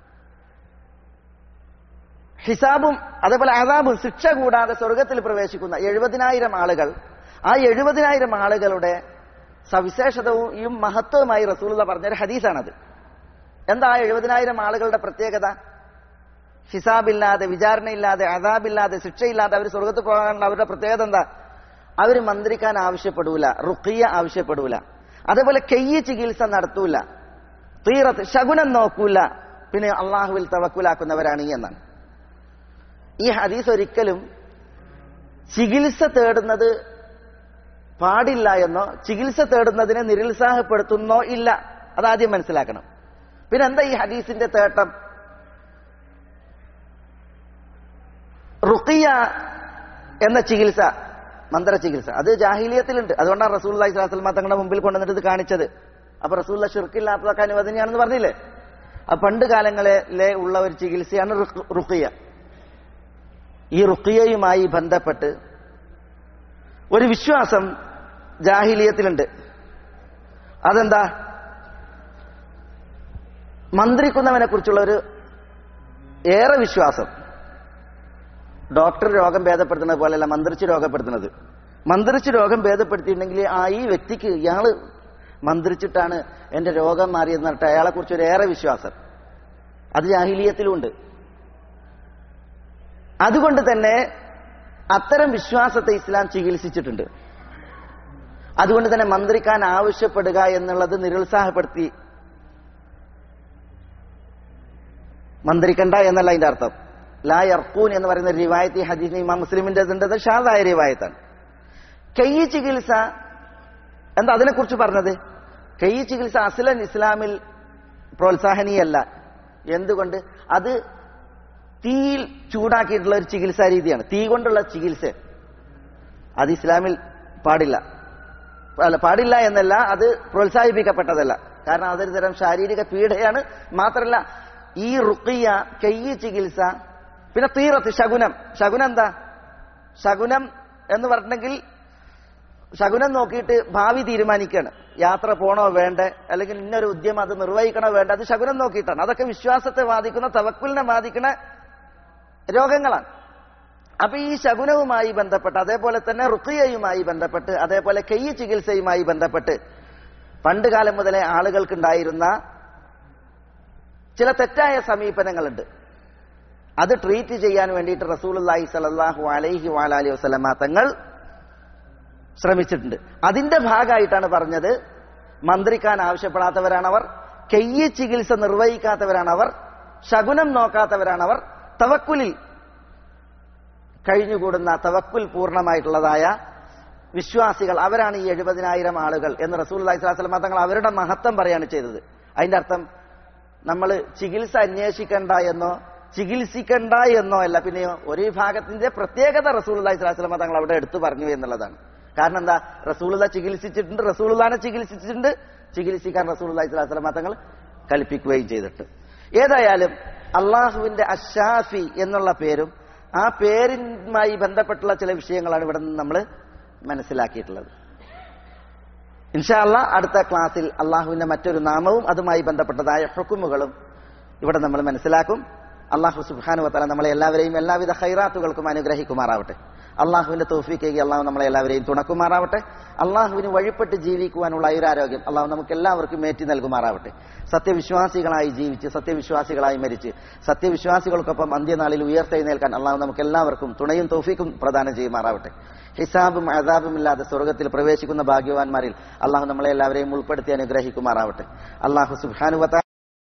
ഹിസാബും അതേപോലെ അതാബും ശിക്ഷ കൂടാതെ സ്വർഗത്തിൽ പ്രവേശിക്കുന്ന എഴുപതിനായിരം ആളുകൾ ആ എഴുപതിനായിരം ആളുകളുടെ സവിശേഷതയും മഹത്വവുമായി റസൂലുള്ള പറഞ്ഞൊരു ഹദീസാണത് എന്താ ആ എഴുപതിനായിരം ആളുകളുടെ പ്രത്യേകത ഹിസാബില്ലാതെ വിചാരണയില്ലാതെ അതാബില്ലാതെ ശിക്ഷയില്ലാതെ അവർ സ്വർഗത്ത് പോകാനുള്ള അവരുടെ പ്രത്യേകത എന്താ അവർ മന്ത്രിക്കാൻ ആവശ്യപ്പെടൂല റുക്കിയ ആവശ്യപ്പെടൂല അതേപോലെ കെയ്യ ചികിത്സ നടത്തൂല തീറത്ത് ശകുനം നോക്കൂല പിന്നെ അള്ളാഹുവിൽ തവക്കുലാക്കുന്നവരാണ് ഈ എന്നാണ് ഈ ഹദീസ് ഒരിക്കലും ചികിത്സ തേടുന്നത് പാടില്ല എന്നോ ചികിത്സ തേടുന്നതിനെ നിരുത്സാഹപ്പെടുത്തുന്നോ ഇല്ല അതാദ്യം മനസ്സിലാക്കണം പിന്നെ എന്താ ഈ ഹദീസിന്റെ തേട്ടം റുക്കിയ എന്ന ചികിത്സ മന്ത്ര ചികിത്സ അത് ജാഹിലിയത്തിലുണ്ട് അതുകൊണ്ടാണ് റസൂൽ അലൈഹി സ്വലാസ്ലമ തങ്ങളുടെ മുമ്പിൽ കൊണ്ടുവന്നിട്ട് ഇത് കാണിച്ചത് അപ്പൊ റസൂല്ല ഷിർക്കില്ലാത്തതൊക്കെ അനുവദനീയാണെന്ന് പറഞ്ഞില്ലേ ആ പണ്ട് കാലങ്ങളിലെ ഉള്ള ഒരു ചികിത്സയാണ് റുക്കിയ ഈ റുക്കിയയുമായി ബന്ധപ്പെട്ട് ഒരു വിശ്വാസം ജാഹിലിയത്തിലുണ്ട് അതെന്താ മന്ത്രിക്കുന്നവനെ കുറിച്ചുള്ള ഒരു ഏറെ വിശ്വാസം ഡോക്ടർ രോഗം ഭേദപ്പെടുത്തുന്നത് പോലെയല്ല മന്ത്രിച്ച് രോഗപ്പെടുത്തുന്നത് മന്ത്രിച്ച് രോഗം ഭേദപ്പെടുത്തിയിട്ടുണ്ടെങ്കിൽ ആ ഈ വ്യക്തിക്ക് ഇയാള് മന്ത്രിച്ചിട്ടാണ് എന്റെ രോഗം മാറിയെന്ന് പറഞ്ഞിട്ട് അയാളെ കുറിച്ച് ഒരു ഏറെ വിശ്വാസം അത് ജാഹിലീയത്തിലുണ്ട് അതുകൊണ്ട് തന്നെ അത്തരം വിശ്വാസത്തെ ഇസ്ലാം ചികിത്സിച്ചിട്ടുണ്ട് അതുകൊണ്ട് തന്നെ മന്ത്രിക്കാൻ ആവശ്യപ്പെടുക എന്നുള്ളത് നിരുത്സാഹപ്പെടുത്തി മന്ത്രിക്കണ്ട എന്നല്ല അതിന്റെ അർത്ഥം ലാ യർക്കൂൻ എന്ന് പറയുന്ന റിവായത്ത് ഈ ഹദീസ് ഇമാം മുസ്ലിമിന്റെ അത് ഷാദായ റിവായത്താണ് കയ്യ ചികിത്സ എന്താ അതിനെക്കുറിച്ച് പറഞ്ഞത് കയ്യ ചികിത്സ അസ്ലൻ ഇസ്ലാമിൽ പ്രോത്സാഹനീയല്ല എന്തുകൊണ്ട് അത് തീയിൽ ചൂടാക്കിയിട്ടുള്ള ഒരു ചികിത്സാ രീതിയാണ് തീ കൊണ്ടുള്ള ചികിത്സ അത് ഇസ്ലാമിൽ പാടില്ല അല്ല പാടില്ല എന്നല്ല അത് പ്രോത്സാഹിപ്പിക്കപ്പെട്ടതല്ല കാരണം അതൊരു തരം ശാരീരിക പീഡയാണ് മാത്രമല്ല ഈ റുക്കിയ കയ്യ ചികിത്സ പിന്നെ തീറത്ത് ശകുനം ശകുനം എന്താ ശകുനം എന്ന് പറഞ്ഞിട്ടുണ്ടെങ്കിൽ ശകുനം നോക്കിയിട്ട് ഭാവി തീരുമാനിക്കുകയാണ് യാത്ര പോണോ വേണ്ടേ അല്ലെങ്കിൽ ഇന്നൊരു ഉദ്യമം അത് നിർവഹിക്കണോ വേണ്ട അത് ശകുനം നോക്കിയിട്ടാണ് അതൊക്കെ വിശ്വാസത്തെ ബാധിക്കുന്ന തവക്കുലിനെ ബാധിക്കുന്ന രോഗങ്ങളാണ് അപ്പൊ ഈ ശകുനവുമായി ബന്ധപ്പെട്ട് അതേപോലെ തന്നെ റുക്കിയയുമായി ബന്ധപ്പെട്ട് അതേപോലെ കെയ്യ ചികിത്സയുമായി ബന്ധപ്പെട്ട് പണ്ട് കാലം മുതലേ ആളുകൾക്കുണ്ടായിരുന്ന ചില തെറ്റായ സമീപനങ്ങളുണ്ട് അത് ട്രീറ്റ് ചെയ്യാൻ വേണ്ടിയിട്ട് റസൂലി സലാഹു അലൈഹി വാലി വസ്ലമ തങ്ങൾ ശ്രമിച്ചിട്ടുണ്ട് അതിന്റെ ഭാഗമായിട്ടാണ് പറഞ്ഞത് മന്ത്രിക്കാൻ ആവശ്യപ്പെടാത്തവരാണവർ കെയ്യ ചികിത്സ നിർവഹിക്കാത്തവരാണവർ ശകുനം നോക്കാത്തവരാണവർ തവക്കുലിൽ കഴിഞ്ഞുകൂടുന്ന തവക്കുൽ പൂർണ്ണമായിട്ടുള്ളതായ വിശ്വാസികൾ അവരാണ് ഈ എഴുപതിനായിരം ആളുകൾ എന്ന് റസൂൽ അലൈഹി സ്വലാസ്ലമ തങ്ങൾ അവരുടെ മഹത്വം പറയാണ് ചെയ്തത് അതിന്റെ അർത്ഥം നമ്മൾ ചികിത്സ അന്വേഷിക്കണ്ട എന്നോ ചികിത്സിക്കണ്ട എന്നോ അല്ല പിന്നെയോ ഒരു വിഭാഗത്തിന്റെ പ്രത്യേകത റസൂൽ അലൈഹി സ്വലാസ്ലമ തങ്ങൾ അവിടെ എടുത്തു പറഞ്ഞു എന്നുള്ളതാണ് കാരണം എന്താ റസൂലുള്ള ചികിത്സിച്ചിട്ടുണ്ട് റസൂലുള്ളാനെ ചികിത്സിച്ചിട്ടുണ്ട് ചികിത്സിക്കാൻ റസൂൽ അലൈഹി സ്വലാസ്ലമ തങ്ങൾ കൽപ്പിക്കുകയും ചെയ്തിട്ട് ഏതായാലും അള്ളാഹുവിന്റെ അഷാഫി എന്നുള്ള പേരും ആ പേരുമായി ബന്ധപ്പെട്ടുള്ള ചില വിഷയങ്ങളാണ് ഇവിടെ നിന്ന് നമ്മൾ മനസ്സിലാക്കിയിട്ടുള്ളത് ഇൻഷാല്ല അടുത്ത ക്ലാസ്സിൽ അള്ളാഹുവിന്റെ മറ്റൊരു നാമവും അതുമായി ബന്ധപ്പെട്ടതായ ഹുക്കുമുകളും ഇവിടെ നമ്മൾ മനസ്സിലാക്കും അള്ളാഹു സുബാനു വത്തല നമ്മളെ എല്ലാവരെയും എല്ലാവിധ ഹൈറാത്തുകൾക്കും അനുഗ്രഹിക്കുമാറാവട്ടെ അള്ളാഹുവിന്റെ തോഫിക്കേക്ക് അള്ളാഹു നമ്മളെ എല്ലാവരെയും തുണക്കുമാറാവട്ടെ അള്ളാഹുവിന് വഴിപ്പെട്ട് ജീവിക്കുവാനുള്ള ആയുരാരോഗ്യം അള്ളാഹു നമുക്ക് എല്ലാവർക്കും ഏറ്റി നൽകുമാറാവട്ടെ സത്യവിശ്വാസികളായി ജീവിച്ച് സത്യവിശ്വാസികളായി മരിച്ച് സത്യവിശ്വാസികൾക്കൊപ്പം അന്ത്യനാളിൽ ഉയർത്തെഴുന്നേൽക്കാൻ അള്ളാഹു നമുക്ക് എല്ലാവർക്കും തുണയും തോഫിക്കും പ്രദാനം ചെയ്യുമാറാവട്ടെ ഹിസാബും അതാബും ഇല്ലാതെ സ്വർഗത്തിൽ പ്രവേശിക്കുന്ന ഭാഗ്യവാന്മാരിൽ അള്ളാഹു നമ്മളെ എല്ലാവരെയും ഉൾപ്പെടുത്തി അനുഗ്രഹിക്കുമാറാവട്ടെ അള്ളാഹു സുബാനുവത്ത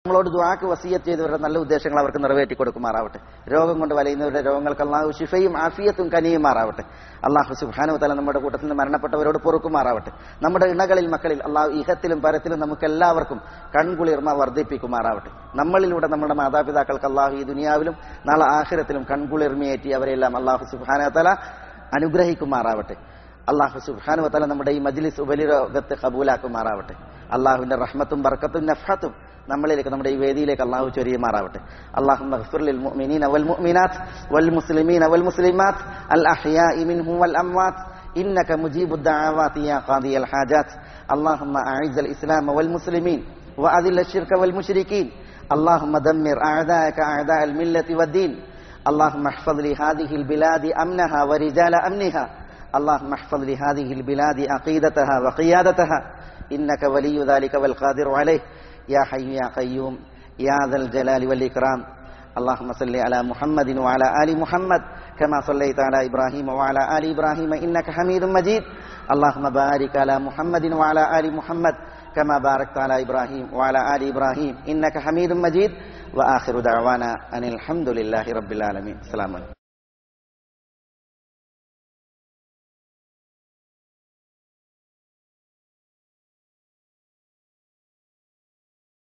നമ്മളോട് ദുആക്ക് വസീയത്ത് ചെയ്തവരുടെ നല്ല ഉദ്ദേശങ്ങൾ അവർക്ക് നിറവേറ്റി കൊടുക്കുമാറാവട്ടെ രോഗം കൊണ്ട് വലയുന്നവരുടെ രോഗങ്ങൾക്ക് അള്ളാഹു ശിഫയും ആഫിയത്തും കനിയുമാറാവട്ടെ അള്ളാഹു സുബാനു തല നമ്മുടെ കൂട്ടത്തിൽ നിന്ന് മരണപ്പെട്ടവരോട് പൊറുക്കുമാറാവട്ടെ നമ്മുടെ ഇണകളിൽ മക്കളിൽ അള്ളാഹു ഇഹത്തിലും പരത്തിലും നമുക്ക് എല്ലാവർക്കും കൺകുളിർമ വർദ്ധിപ്പിക്കുമാറാവട്ടെ നമ്മളിലൂടെ നമ്മുടെ മാതാപിതാക്കൾക്ക് അള്ളാഹു ഈ ദുനിയാവിലും നാളെ ആഖിരത്തിലും കൺകുളിർമയേറ്റി അവരെല്ലാം അള്ളാഹു സുബാന തല അനുഗ്രഹിക്കുമാറാവട്ടെ അള്ളാഹു സുബാനു തല നമ്മുടെ ഈ മജ്ലിസ് ഉപരിരോഗത്തെ കബൂലാക്കുമാറാവട്ടെ അള്ളാഹുവിന്റെ റഹ്മത്തും ബർക്കത്തും നഫത്തും നമ്മളിലേക്ക് നമ്മുടെ ഈ വേദിയിലേക്ക് അള്ളാഹു ചൊരിയുമാറാവട്ടെ അള്ളാഹു للمؤمنين والمؤمنات والمسلمين والمسلمات الأحياء منهم والأموات إنك مجيب الدعوات يا قاضي الحاجات اللهم أعز الإسلام والمسلمين وأذل الشرك والمشركين اللهم دمر أعداءك أعداء الملة والدين اللهم احفظ لهذه البلاد أمنها ورجال أمنها اللهم احفظ لهذه البلاد عقيدتها وقيادتها إنك ولي ذلك والقادر عليه يا حي يا قيوم يا ذا الجلال والإكرام اللهم صل على محمد وعلى آل محمد كما صليت على إبراهيم وعلى آل إبراهيم إنك حميد مجيد اللهم بارك على محمد وعلى آل محمد كما باركت على إبراهيم وعلى آل إبراهيم إنك حميد مجيد وآخر دعوانا أن الحمد لله رب العالمين السلام عليكم